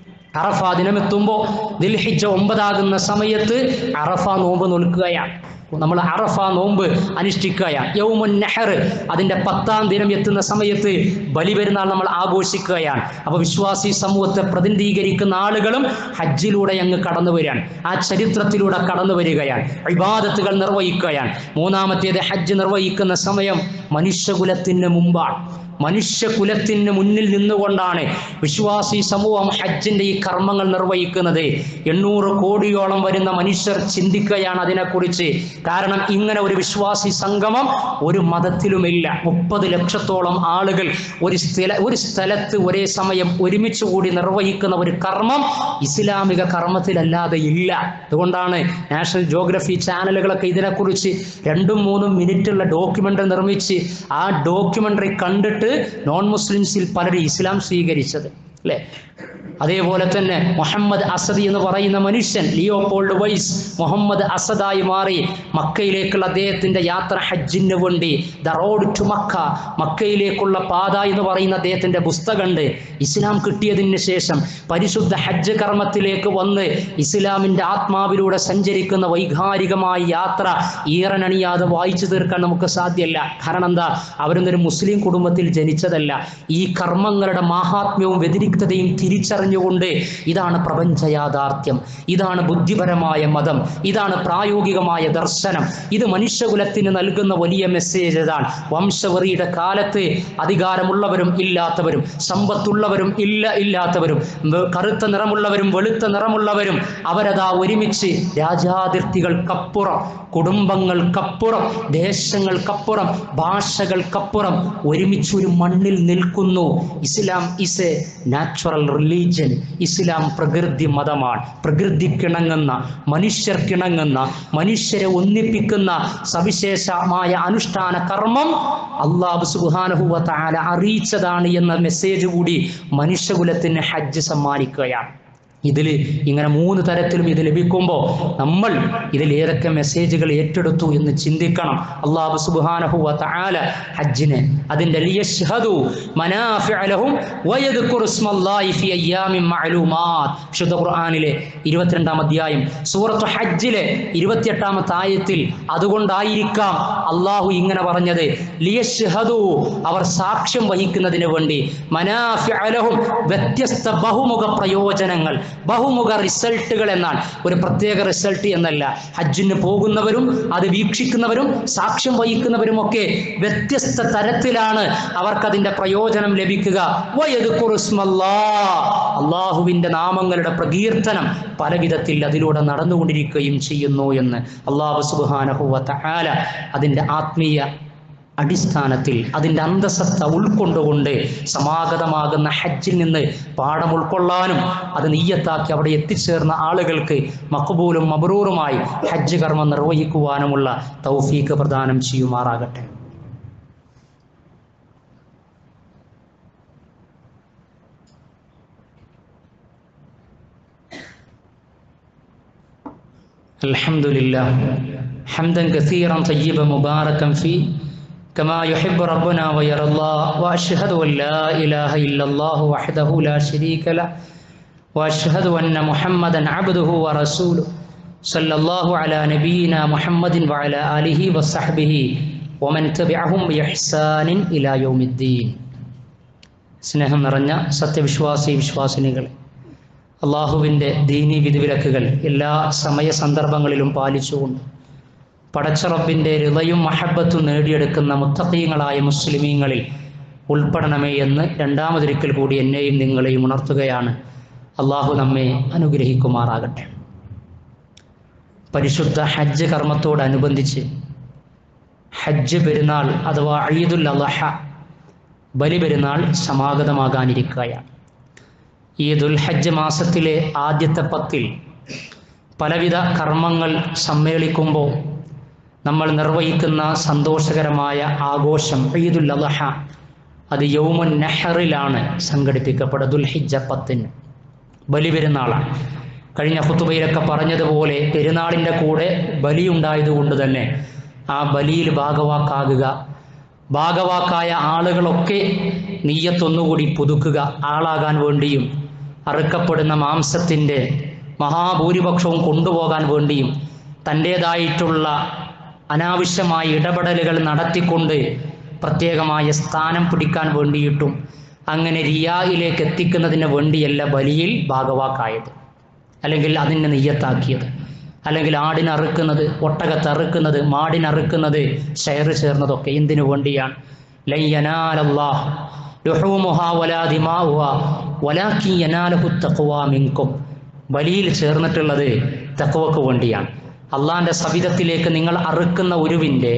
അറഫ ദിനമെത്തുമ്പോൾ ദിൽഹിജ ഒമ്പതാകുന്ന സമയത്ത് അറഫ നോമ്പ് നോൽക്കുകയാണ് നമ്മൾ അറഫ നോമ്പ് അനുഷ്ഠിക്കുകയാണ് യൗമുൻ നെഹർ അതിൻ്റെ പത്താം ദിനം എത്തുന്ന സമയത്ത് ബലിപെരുന്നാൾ നമ്മൾ ആഘോഷിക്കുകയാണ് അപ്പോൾ വിശ്വാസി സമൂഹത്തെ പ്രതിനിധീകരിക്കുന്ന ആളുകളും ഹജ്ജിലൂടെ അങ്ങ് കടന്നു വരികയാണ് ആ ചരിത്രത്തിലൂടെ കടന്നു വരികയാണ് ഇബാദത്തുകൾ നിർവഹിക്കുകയാണ് മൂന്നാമത്തേത് ഹജ്ജ് നിർവഹിക്കുന്ന സമയം മനുഷ്യകുലത്തിന് മുമ്പാണ് മനുഷ്യകുലത്തിന് മുന്നിൽ നിന്നുകൊണ്ടാണ് വിശ്വാസി സമൂഹം ഹജ്ജിന്റെ ഈ കർമ്മങ്ങൾ നിർവഹിക്കുന്നത് എണ്ണൂറ് കോടിയോളം വരുന്ന മനുഷ്യർ ചിന്തിക്കുകയാണ് അതിനെക്കുറിച്ച് കാരണം ഇങ്ങനെ ഒരു വിശ്വാസി സംഗമം ഒരു മതത്തിലുമില്ല മുപ്പത് ലക്ഷത്തോളം ആളുകൾ ഒരു സ്ഥല ഒരു സ്ഥലത്ത് ഒരേ സമയം ഒരുമിച്ച് കൂടി നിർവഹിക്കുന്ന ഒരു കർമ്മം ഇസ്ലാമിക കർമ്മത്തിലല്ലാതെ ഇല്ല അതുകൊണ്ടാണ് നാഷണൽ ജോഗ്രഫി ചാനലുകളൊക്കെ ഇതിനെക്കുറിച്ച് രണ്ടും മൂന്നും മിനിറ്റുള്ള ഡോക്യുമെൻ്ററി നിർമ്മിച്ച് ആ ഡോക്യുമെൻ്ററി കണ്ടിട്ട് നോൺ മുസ്ലിംസിൽ പലരും ഇസ്ലാം സ്വീകരിച്ചത് അല്ലേ അതേപോലെ തന്നെ മുഹമ്മദ് അസദ് എന്ന് പറയുന്ന മനുഷ്യൻ ലിയോപോൾഡ് വൈസ് മുഹമ്മദ് അസദായി മാറി മക്കയിലേക്കുള്ള അദ്ദേഹത്തിന്റെ യാത്ര ഹജ്ജിന് വേണ്ടി ദ റോഡ് ടു മക്ക മക്കയിലേക്കുള്ള പാത എന്ന് പറയുന്ന അദ്ദേഹത്തിന്റെ പുസ്തകമുണ്ട് ഇസ്ലാം കിട്ടിയതിന് ശേഷം പരിശുദ്ധ ഹജ്ജ് കർമ്മത്തിലേക്ക് വന്ന് ഇസ്ലാമിന്റെ ആത്മാവിലൂടെ സഞ്ചരിക്കുന്ന വൈകാരികമായ യാത്ര ഈറനണിയാതെ വായിച്ചു തീർക്കാൻ നമുക്ക് സാധ്യമല്ല കാരണം എന്താ അവരൊന്നൊരു മുസ്ലിം കുടുംബത്തിൽ ജനിച്ചതല്ല ഈ കർമ്മങ്ങളുടെ മാഹാത്മ്യവും വ്യതിരിക്തതയും തിരിച്ചറിഞ്ഞുകൊണ്ട് ഇതാണ് പ്രപഞ്ച യാഥാർത്ഥ്യം ഇതാണ് ബുദ്ധിപരമായ മതം ഇതാണ് പ്രായോഗികമായ ദർശനം ഇത് മനുഷ്യകുലത്തിന് നൽകുന്ന വലിയ മെസ്സേജ് ഇതാണ് വംശവെറിയുടെ കാലത്ത് അധികാരമുള്ളവരും ഇല്ലാത്തവരും സമ്പത്തുള്ളവരും ഇല്ല ഇല്ലാത്തവരും വെ- കറുത്ത നിറമുള്ളവരും വെളുത്ത നിറമുള്ളവരും അവരതാ ഒരുമിച്ച് രാജാതിർത്തികൾക്കപ്പുറം കുടുംബങ്ങൾക്കപ്പുറം ദേശങ്ങൾക്കപ്പുറം ഭാഷകൾക്കപ്പുറം ഒരുമിച്ച് ഒരു മണ്ണിൽ നിൽക്കുന്നു Islam is a natural religion ഇസ്ലാം പ്രകൃതി മതമാണ് പ്രകൃതിക്കിണങ്ങുന്ന മനുഷ്യർക്കിണങ്ങുന്ന മനുഷ്യരെ ഒന്നിപ്പിക്കുന്ന സവിശേഷമായ അനുഷ്ഠാന കർമ്മം അള്ളാഹു സുബാനഹുവ താല അറിയിച്ചതാണ് എന്ന മെസ്സേജ് കൂടി മനുഷ്യകുലത്തിന് ഹജ്ജ് സമ്മാനിക്കുകയാണ് ഇതിൽ ഇങ്ങനെ മൂന്ന് തരത്തിലും ഇത് ലഭിക്കുമ്പോൾ നമ്മൾ ഇതിൽ ഏതൊക്കെ മെസ്സേജുകൾ ഏറ്റെടുത്തു എന്ന് ചിന്തിക്കണം അള്ളാഹു സുബ്ഹാനഹു വ തആല ഹജ്ജിനെ അതിൻ്റെ ലിയശ്ഹദു മനാഫിഅ ലഹും വയദ്കുറു ഇസ്മല്ലാഹി ഫി അയ്യാമിൻ മഅലൂമാത്ത് വിശുദ്ധ ഖുർആനിലെ ഇരുപത്തിരണ്ടാം അധ്യായം സൂറത്തു ഹജ്ജിലെ ഇരുപത്തിയെട്ടാമത്തെ ആയത്തിൽ അതുകൊണ്ടായിരിക്കാം അള്ളാഹു ഇങ്ങനെ പറഞ്ഞത് ലിയശ്ഹദു അവർ സാക്ഷ്യം വഹിക്കുന്നതിന് വേണ്ടി മനാഫിഅ ലഹും വ്യത്യസ്ത ബഹുമുഖ പ്രയോജനങ്ങൾ ബഹുമുഖ റിസൾട്ടുകൾ എന്നാണ് ഒരു പ്രത്യേക റിസൾട്ട് എന്നല്ല ഹജ്ജിന് പോകുന്നവരും അത് വീക്ഷിക്കുന്നവരും സാക്ഷ്യം വഹിക്കുന്നവരും ഒക്കെ വ്യത്യസ്ത തരത്തിലാണ് അവർക്കതിന്റെ പ്രയോജനം ലഭിക്കുക വയദ്കുറുസ്മല്ലാ. അള്ളാഹുവിന്റെ നാമങ്ങളുടെ പ്രകീർത്തനം പല വിധത്തിൽ അതിലൂടെ നടന്നുകൊണ്ടിരിക്കുകയും ചെയ്യുന്നു എന്ന് അള്ളാഹു സുബാനഹുവ തആല അതിന്റെ ആത്മീയ അടിസ്ഥാനത്തിൽ അതിൻ്റെ അന്തസത്ത ഉൾക്കൊണ്ടുകൊണ്ട് സമാഗതമാകുന്ന ഹജ്ജിൽ നിന്ന് പാഠം ഉൾക്കൊള്ളാനും അത് നീയത്താക്കി അവിടെ എത്തിച്ചേർന്ന ആളുകൾക്ക് മക്ബൂലും മബ്രൂറുമായി ഹജ്ജ് കർമ്മം നിർവഹിക്കുവാനുമുള്ള തൗഫീക്ക് പ്രദാനം ചെയ്യുമാറാകട്ടെ الحمد لله حمدا كثيرا طيبا مباركا فيه كما يحب ربنا ويرى الله واشهد ان لا اله الا الله وحده لا شريك له واشهد ان محمدا عبده ورسوله صلى الله على نبينا محمد وعلى اله وصحبه ومن تبعهم باحسان الى يوم الدين സ്നേഹം നിറഞ്ഞ സത്യവിശ്വാസി വിശ്വാസിനികളെ അള്ളാഹുവിൻ്റെ ദീനി വിധിവിലക്കുകൾ എല്ലാ സമയ സന്ദർഭങ്ങളിലും പാലിച്ചുകൊണ്ട് പടച്ചറബിൻ്റെ ഹൃദയും മഹബത്തും നേടിയെടുക്കുന്ന മുത്തഖീങ്ങളായ മുസ്ലിമീങ്ങളിൽ ഉൾപ്പെടണമേ എന്ന് രണ്ടാമതൊരിക്കൽ കൂടി എന്നെയും നിങ്ങളെയും ഉണർത്തുകയാണ് അള്ളാഹു നമ്മെ അനുഗ്രഹിക്കുമാറാകട്ടെ പരിശുദ്ധ ഹജ്ജ് കർമ്മത്തോടനുബന്ധിച്ച് ഹജ്ജ് പെരുന്നാൾ അഥവാ ഈദുൽ അലഹ ബലി പെരുന്നാൾ സമാഗതമാകാനിരിക്കുകയാണ് ഈ ദുൽഹജ്ജ് മാസത്തിലെ ആദ്യത്തെ പത്തിൽ പലവിധ കർമ്മങ്ങൾ സമ്മേളിക്കുമ്പോൾ നമ്മൾ നിർവഹിക്കുന്ന സന്തോഷകരമായ ആഘോഷം ഈദുൽ അലഹ അത് യൗമുൻ നെഹറിലാണ് സംഘടിപ്പിക്കപ്പെടുക ദുൽഹിജ്ജ പത്തിന് ബലി പെരുന്നാളാണ് കഴിഞ്ഞ ഹുത്തുബയിലൊക്കെ പറഞ്ഞതുപോലെ പെരുന്നാളിൻ്റെ കൂടെ ബലി ഉണ്ടായതുകൊണ്ട് തന്നെ ആ ബലിയിൽ ഭാഗവാക്കാകുക ഭാഗവാക്കായ ആളുകളൊക്കെ നീയത്തൊന്നുകൂടി പുതുക്കുക ആളാകാൻ വേണ്ടിയും അറുക്കപ്പെടുന്ന മാംസത്തിൻ്റെ മഹാഭൂരിപക്ഷവും കൊണ്ടുപോകാൻ വേണ്ടിയും തൻ്റേതായിട്ടുള്ള അനാവശ്യമായ ഇടപെടലുകൾ നടത്തിക്കൊണ്ട് പ്രത്യേകമായ സ്ഥാനം പിടിക്കാൻ വേണ്ടിയിട്ടും അങ്ങനെ റിയായിലേക്ക് എത്തിക്കുന്നതിന് വേണ്ടിയല്ല ബലിയിൽ ഭാഗവാക്കായത് അല്ലെങ്കിൽ അതിനെ നെയ്യത്താക്കിയത് അല്ലെങ്കിൽ ആടിനറുക്കുന്നത് ഒട്ടകത്തറുക്കുന്നത് മാടിനറുക്കുന്നത് ഷെയർ ചേർന്നതൊക്കെ എന്തിനു വേണ്ടിയാണ് ലയ്യനാലല്ലാഹ് ലുഹൂമുഹാ വലാ ദിമാഉഹാ വലാക്കി യനാലഹു തഖ്വാ മിൻകും ബലിയിൽ ചേർന്നിട്ടുള്ളത് തഖ്വക്ക് വേണ്ടിയാണ് അള്ളാന്റെ സവിധത്തിലേക്ക് നിങ്ങൾ അറുക്കുന്ന ഒരുവിൻ്റെ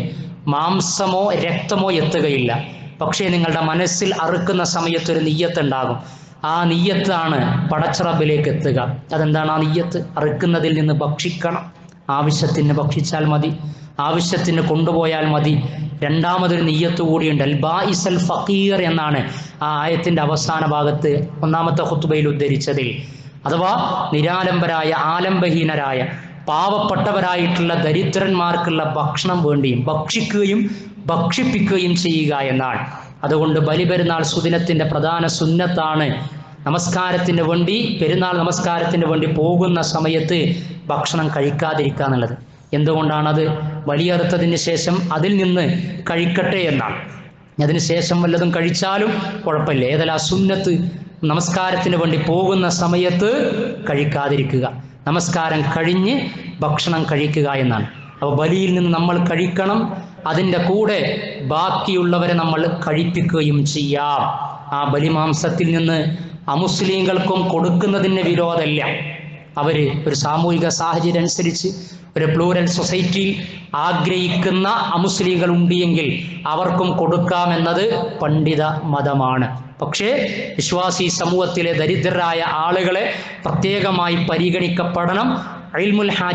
മാംസമോ രക്തമോ എത്തുകയില്ല പക്ഷേ നിങ്ങളുടെ മനസ്സിൽ അറുക്കുന്ന സമയത്ത് ഒരു നീയത്തുണ്ടാകും ആ നീയത്താണ് പടച്ചറബിലേക്ക് എത്തുക അതെന്താണ് ആ നീയത്ത് അറുക്കുന്നതിൽ നിന്ന് ഭക്ഷിക്കണം ആവശ്യത്തിന് ഭക്ഷിച്ചാൽ മതി ആവശ്യത്തിന് കൊണ്ടുപോയാൽ മതി രണ്ടാമതൊരു നീയത്ത് കൂടിയുണ്ട് അൽബായിസൽ ഫക്കീർ എന്നാണ് ആ ആയത്തിന്റെ അവസാന ഭാഗത്ത് ഒന്നാമത്തെ ഹുത്തുബയിൽ ഉദ്ധരിച്ചതിൽ അഥവാ നിരാലംബരായ ആലംബഹീനരായ പാവപ്പെട്ടവരായിട്ടുള്ള ദരിദ്രന്മാർക്കുള്ള ഭക്ഷണം വേണ്ടിയും ഭക്ഷിക്കുകയും ഭക്ഷിപ്പിക്കുകയും ചെയ്യുക എന്നാണ് അതുകൊണ്ട് ബലിപെരുന്നാൾ സുദിനത്തിന്റെ പ്രധാന സുന്നത്താണ് നമസ്കാരത്തിന് വേണ്ടി പെരുന്നാൾ നമസ്കാരത്തിന് വേണ്ടി പോകുന്ന സമയത്ത് ഭക്ഷണം കഴിക്കാതിരിക്കുക എന്നുള്ളത് എന്തുകൊണ്ടാണത് ബലിയറുത്തതിന് ശേഷം അതിൽ നിന്ന് കഴിക്കട്ടെ എന്നാണ് അതിന് ശേഷം വല്ലതും കഴിച്ചാലും കുഴപ്പമില്ല ഏതല്ല സുന്നത്ത് നമസ്കാരത്തിന് വേണ്ടി പോകുന്ന സമയത്ത് കഴിക്കാതിരിക്കുക നമസ്കാരം കഴിഞ്ഞ് ഭക്ഷണം കഴിക്കുക എന്നാണ് അപ്പോൾ ബലിയിൽ നിന്ന് നമ്മൾ കഴിക്കണം അതിൻ്റെ കൂടെ ബാക്കിയുള്ളവരെ നമ്മൾ കഴിപ്പിക്കുകയും ചെയ്യാം ആ ബലിമാംസത്തിൽ നിന്ന് അമുസ്ലിങ്ങൾക്കും കൊടുക്കുന്നതിന് വിരോധമല്ല അവർ ഒരു സാമൂഹിക സാഹചര്യം അനുസരിച്ച് ഒരു പ്ലൂറൽ സൊസൈറ്റിയിൽ ആഗ്രഹിക്കുന്ന അമുസ്ലിങ്ങൾ ഉണ്ടെങ്കിൽ അവർക്കും കൊടുക്കാമെന്നത് പണ്ഡിത മതമാണ് പക്ഷേ വിശ്വാസി സമൂഹത്തിലെ ദരിദ്രരായ ആളുകളെ പ്രത്യേകമായി പരിഗണിക്കപ്പെടണം ഇൽമുൽ ഹാജ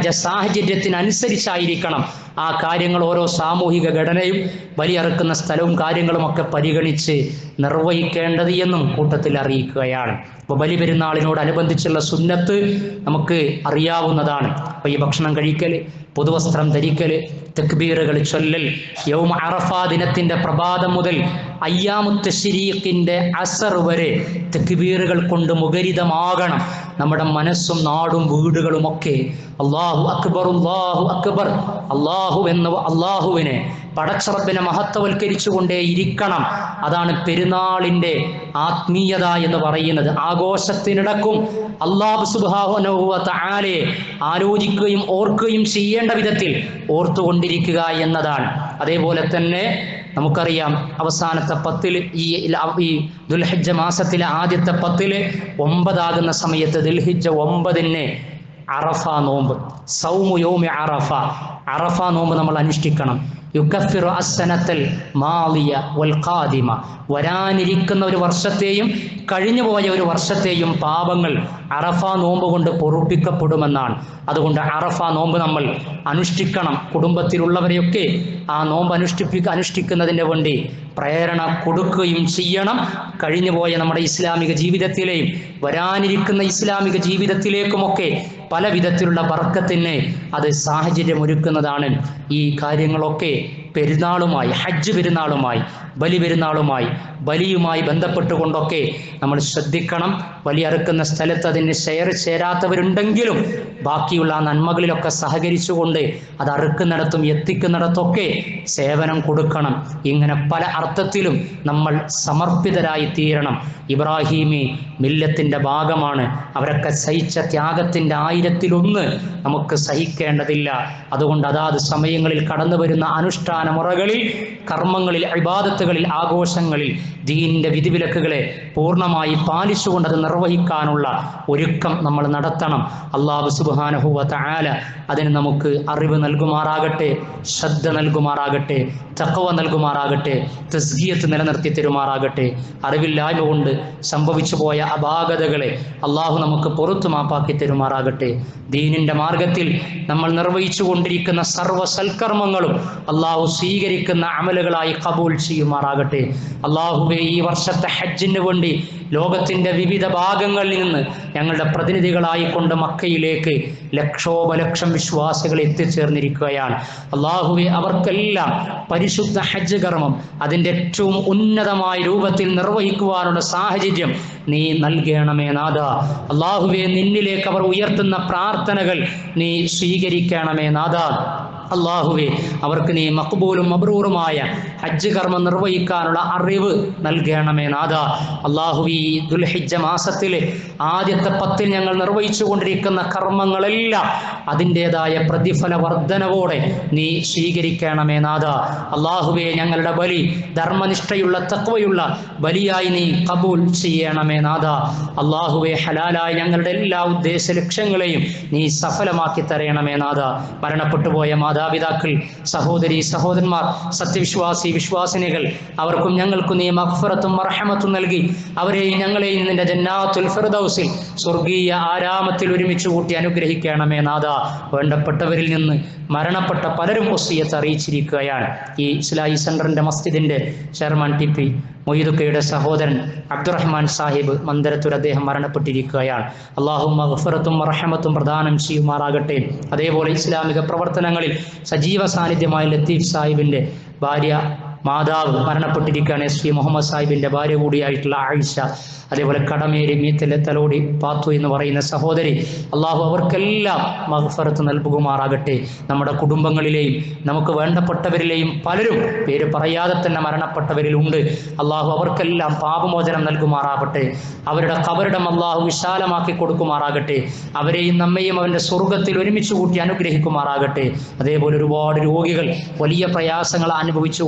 സാഹചര്യത്തിനനുസരിച്ചായിരിക്കണം ആ കാര്യങ്ങൾ ഓരോ സാമൂഹിക ഘടനയും ബലിയറുക്കുന്ന സ്ഥലവും കാര്യങ്ങളും ഒക്കെ പരിഗണിച്ച് നിർവഹിക്കേണ്ടത് എന്നും കൂട്ടത്തിൽ അറിയിക്കുകയാണ് അപ്പോൾ ബലി പെരുന്നാളിനോടനുബന്ധിച്ചുള്ള സുന്നത്ത് നമുക്ക് അറിയാവുന്നതാണ് അപ്പോൾ ഈ ഭക്ഷണം കഴിക്കൽ പുതുവസ്ത്രം ധരിക്കൽ തെക്ബീറുകൾ ചൊല്ലൽ യൗമ അറഫ ദിനത്തിൻ്റെ പ്രഭാതം മുതൽ അയ്യാമുത്ത ശരീഖിൻ്റെ അസർ വരെ തെക്ബീറുകൾ കൊണ്ട് മുഖരിതമാകണം നമ്മുടെ മനസ്സും നാടും വീടുകളും ഒക്കെ അള്ളാഹു അക്ബർ അള്ളാഹു അക്ബർ അള്ളാഹു എന്ന അള്ളാഹുവിനെ പടച്ചറബിനെ മഹത്വവൽക്കരിച്ചുകൊണ്ടേ ഇരിക്കണം അതാണ് പെരുന്നാളിൻ്റെ ആത്മീയത എന്ന് പറയുന്നത് ആഘോഷത്തിനിടക്കും അള്ളാഹു സുബാഹുനഹുവ താലെ ആലോചിക്കുകയും ഓർക്കുകയും ചെയ്യേണ്ട വിധത്തിൽ ഓർത്തുകൊണ്ടിരിക്കുക എന്നതാണ് അതേപോലെ തന്നെ നമുക്കറിയാം അവസാനത്തെ പത്തിൽ ഈ ഈ ദുൽഹജ്ജ മാസത്തിലെ ആദ്യത്തെ പത്തില് ഒമ്പതാകുന്ന സമയത്ത് ദുൽഹിജ്ജ ഒമ്പതിന് അറഫ നോമ്പ് സൗമു യോമി അറഫ അറഫ നോമ്പ് നമ്മൾ അനുഷ്ഠിക്കണം യുക്കഫിറു അസനത്തൽ മാലിയ വൽ ഖാദിമ വരാനിരിക്കുന്ന ഒരു വർഷത്തെയും കഴിഞ്ഞു പോയ ഒരു വർഷത്തെയും പാപങ്ങൾ അറഫ നോമ്പ് കൊണ്ട് പൊറുപ്പിക്കപ്പെടുമെന്നാണ് അതുകൊണ്ട് അറഫ നോമ്പ് നമ്മൾ അനുഷ്ഠിക്കണം കുടുംബത്തിലുള്ളവരെയൊക്കെ ആ നോമ്പ് അനുഷ്ഠിപ്പിക്ക അനുഷ്ഠിക്കുന്നതിന് വേണ്ടി പ്രേരണ കൊടുക്കുകയും ചെയ്യണം കഴിഞ്ഞു പോയ നമ്മുടെ ഇസ്ലാമിക ജീവിതത്തിലെയും വരാനിരിക്കുന്ന ഇസ്ലാമിക ജീവിതത്തിലേക്കുമൊക്കെ പല വിധത്തിലുള്ള ബർക്കത്തിന് അത് സാഹചര്യം ഒരുക്കുന്നതാണ് ഈ കാര്യങ്ങളൊക്കെ പെരുന്നാളുമായി ഹജ്ജ് പെരുന്നാളുമായി ബലി പെരുന്നാളുമായി ബലിയുമായി ബന്ധപ്പെട്ടുകൊണ്ടൊക്കെ നമ്മൾ ശ്രദ്ധിക്കണം ബലി അറുക്കുന്ന സ്ഥലത്ത് അതിന് ഷെയർ ചേരാത്തവരുണ്ടെങ്കിലും ബാക്കിയുള്ള ആ നന്മകളിലൊക്കെ സഹകരിച്ചുകൊണ്ട് അത് അറുക്കുന്നിടത്തും എത്തിക്കുന്നിടത്തൊക്കെ സേവനം കൊടുക്കണം ഇങ്ങനെ പല അർത്ഥത്തിലും നമ്മൾ സമർപ്പിതരായി തീരണം ഇബ്രാഹീമി മില്ലത്തിൻ്റെ ഭാഗമാണ് അവരൊക്കെ സഹിച്ച ത്യാഗത്തിൻ്റെ ആയിരത്തിലൊന്ന് നമുക്ക് സഹിക്കേണ്ടതില്ല അതുകൊണ്ട് അതാത് സമയങ്ങളിൽ കടന്നു വരുന്ന അനുഷ്ഠാന മുറകളിൽ കർമ്മങ്ങളിൽ ഇബാദത്തുകളിൽ ആഘോഷങ്ങളിൽ ദീനിൻ്റെ വിധിവിലക്കുകളെ പൂർണ്ണമായി പാലിച്ചുകൊണ്ട് അത് നിർവഹിക്കാനുള്ള ഒരുക്കം നമ്മൾ നടത്തണം അള്ളാഹു സുബാനഹുവ താല അതിന് നമുക്ക് അറിവ് നൽകുമാറാകട്ടെ ശ്രദ്ധ നൽകുമാറാകട്ടെ തക്കവ നൽകുമാറാകട്ടെ തസ്ഗീയത്ത് നിലനിർത്തി തരുമാറാകട്ടെ അറിവില്ലായ്മ കൊണ്ട് സംഭവിച്ചു പോയ അപാകതകളെ അള്ളാഹു നമുക്ക് പുറത്തു മാപ്പാക്കി തരുമാറാകട്ടെ ദീനിൻ്റെ മാർഗത്തിൽ നമ്മൾ നിർവഹിച്ചു കൊണ്ടിരിക്കുന്ന സർവ്വ സൽക്കർമ്മങ്ങളും അള്ളാഹു സ്വീകരിക്കുന്ന അമലുകളായി കബൂൽ ചെയ്യുമാറാകട്ടെ അള്ളാഹുവെ ഈ വർഷത്തെ ഹജ്ജിന് വേണ്ടി ലോകത്തിൻ്റെ വിവിധ ഭാഗങ്ങളിൽ നിന്ന് ഞങ്ങളുടെ പ്രതിനിധികളായി കൊണ്ട് മക്കയിലേക്ക് ലക്ഷോപലക്ഷം വിശ്വാസികൾ എത്തിച്ചേർന്നിരിക്കുകയാണ് അള്ളാഹുവെ അവർക്കെല്ലാം പരിശുദ്ധ ഹജ്ജ് കർമ്മം അതിൻ്റെ ഏറ്റവും ഉന്നതമായ രൂപത്തിൽ നിർവഹിക്കുവാനുള്ള സാഹചര്യം നീ നൽകണമേ നാഥ അള്ളാഹുവെ നിന്നിലേക്ക് അവർ ഉയർത്തുന്ന പ്രാർത്ഥനകൾ നീ സ്വീകരിക്കണമേ നാഥ അള്ളാഹുവെ അവർക്ക് നീ മക്ബൂലും മബ്രൂറുമായ ഹജ്ജ് കർമ്മം നിർവഹിക്കാനുള്ള അറിവ് നൽകണമേ നാഥ അള്ളാഹു ഈ ദുൽഹിജ്ജ മാസത്തിലെ ആദ്യത്തെ പത്തിൽ ഞങ്ങൾ നിർവഹിച്ചു കൊണ്ടിരിക്കുന്ന കർമ്മങ്ങളെല്ലാം അതിൻ്റെതായ പ്രതിഫല വർധനവോടെ നീ സ്വീകരിക്കണമേ നാഥ അള്ളാഹുവെ ഞങ്ങളുടെ ബലി ധർമ്മനിഷ്ഠയുള്ള തക്വയുള്ള ബലിയായി നീ കബൂൽ ചെയ്യണമേ നാഥ അള്ളാഹുവെ ഹലാലായ ഞങ്ങളുടെ എല്ലാ ഉദ്ദേശ ലക്ഷ്യങ്ങളെയും നീ സഫലമാക്കി തരയണമേ നാഥ മരണപ്പെട്ടു പോയ മാതാപിതാക്കൾ സഹോദരി സഹോദരന്മാർ സത്യവിശ്വാസി വിശ്വാസിനികൾ അവർക്കും ഞങ്ങൾക്കും നീ മഗ്ഫിറത്തും മർഹമത്തും നൽകി അവരെയും ഞങ്ങളെയും നിന്റെ ജന്നാത്തുൽ ഫിർദൗസിൽ സ്വർഗീയ ആരാമത്തിൽ ഒരുമിച്ച് കൂട്ടി അനുഗ്രഹിക്കണമേ നാഥ വേണ്ടപ്പെട്ടവരിൽ നിന്ന് മരണപ്പെട്ട പലരും ഒസിയത്ത് അറിയിച്ചിരിക്കുകയാണ് ഈ ഇസ്ലായി സെൻറ്ററിൻ്റെ മസ്ജിദിൻ്റെ ചെയർമാൻ ടി പി മൊയ്തുക്കയുടെ സഹോദരൻ അബ്ദുറഹ്മാൻ സാഹിബ് മന്ദരത്തൂർ അദ്ദേഹം മരണപ്പെട്ടിരിക്കുകയാണ് അള്ളാഹു മഹഫറത്തും റഹമത്തും പ്രദാനം ചെയ്യുമാറാകട്ടെ അതേപോലെ ഇസ്ലാമിക പ്രവർത്തനങ്ങളിൽ സജീവ സാന്നിധ്യമായ ലത്തീഫ് സാഹിബിൻ്റെ ഭാര്യ മാതാവ് മരണപ്പെട്ടിരിക്കുകയാണ് എസ് പി മുഹമ്മദ് സാഹിബിൻ്റെ ഭാര്യ കൂടിയായിട്ടുള്ള ആയിഷ അതേപോലെ കടമേരി മീത്തലെ തലോടി പാത്തു എന്ന് പറയുന്ന സഹോദരി അള്ളാഹു അവർക്കെല്ലാം മഹഫറത്ത് നൽകുമാറാകട്ടെ നമ്മുടെ കുടുംബങ്ങളിലെയും നമുക്ക് വേണ്ടപ്പെട്ടവരിലെയും പലരും പേര് പറയാതെ തന്നെ മരണപ്പെട്ടവരിലുണ്ട് അള്ളാഹു അവർക്കെല്ലാം പാപമോചനം നൽകുമാറാകട്ടെ അവരുടെ കബറിടം അള്ളാഹു വിശാലമാക്കി കൊടുക്കുമാറാകട്ടെ അവരെയും നമ്മയും അവൻ്റെ സ്വർഗത്തിൽ ഒരുമിച്ച് കൂട്ടി അനുഗ്രഹിക്കുമാറാകട്ടെ അതേപോലെ ഒരുപാട് രോഗികൾ വലിയ പ്രയാസങ്ങൾ അനുഭവിച്ചു കൊണ്ടിരിക്കുകയാണ്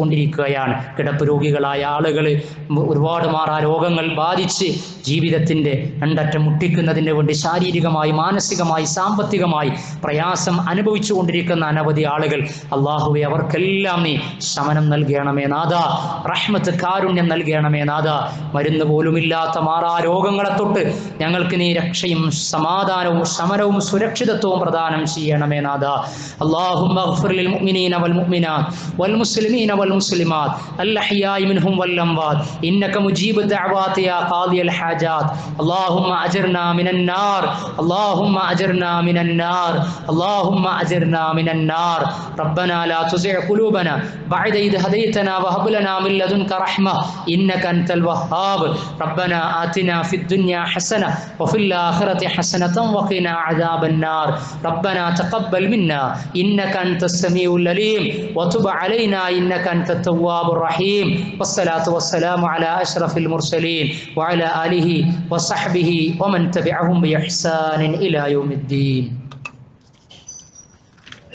വരികയാണ് കിടപ്പ് രോഗികളായ ആളുകൾ ഒരുപാട് മാറാ രോഗങ്ങൾ ബാധിച്ച് ജീവിതത്തിൻ്റെ രണ്ടറ്റം മുട്ടിക്കുന്നതിന് വേണ്ടി ശാരീരികമായി മാനസികമായി സാമ്പത്തികമായി പ്രയാസം അനുഭവിച്ചു കൊണ്ടിരിക്കുന്ന അനവധി ആളുകൾ അള്ളാഹുവെ അവർക്കെല്ലാം നീ ശമനം നൽകണമേ നാഥ റഹ്മത്ത് കാരുണ്യം നൽകണമേ നാഥ മരുന്ന് പോലുമില്ലാത്ത മാറാ രോഗങ്ങളെ തൊട്ട് ഞങ്ങൾക്ക് നീ രക്ഷയും സമാധാനവും ശമനവും സുരക്ഷിതത്വവും പ്രദാനം ചെയ്യണമേ നാഥ اللهم اغفر للمؤمنين والمؤمنات والمسلمين والمسلمات الأحياء منهم والأموات إنك مجيب الدعوات يا قاضي الحاجات اللهم أجرنا من النار اللهم أجرنا من النار اللهم أجرنا من النار ربنا لا تزع قلوبنا بعد إذ هديتنا وهب لنا من لدنك رحمة إنك أنت الوهاب ربنا آتنا في الدنيا حسنة وفي الآخرة حسنة وقنا عذاب النار ربنا تقبل منا إنك أنت السميع العليم وتب علينا إنك أنت التواب الرحيم والصلاة والسلام على أشرف المرسلين وعلى آله وصحبه ومن تبعهم بإحسان إلى يوم الدين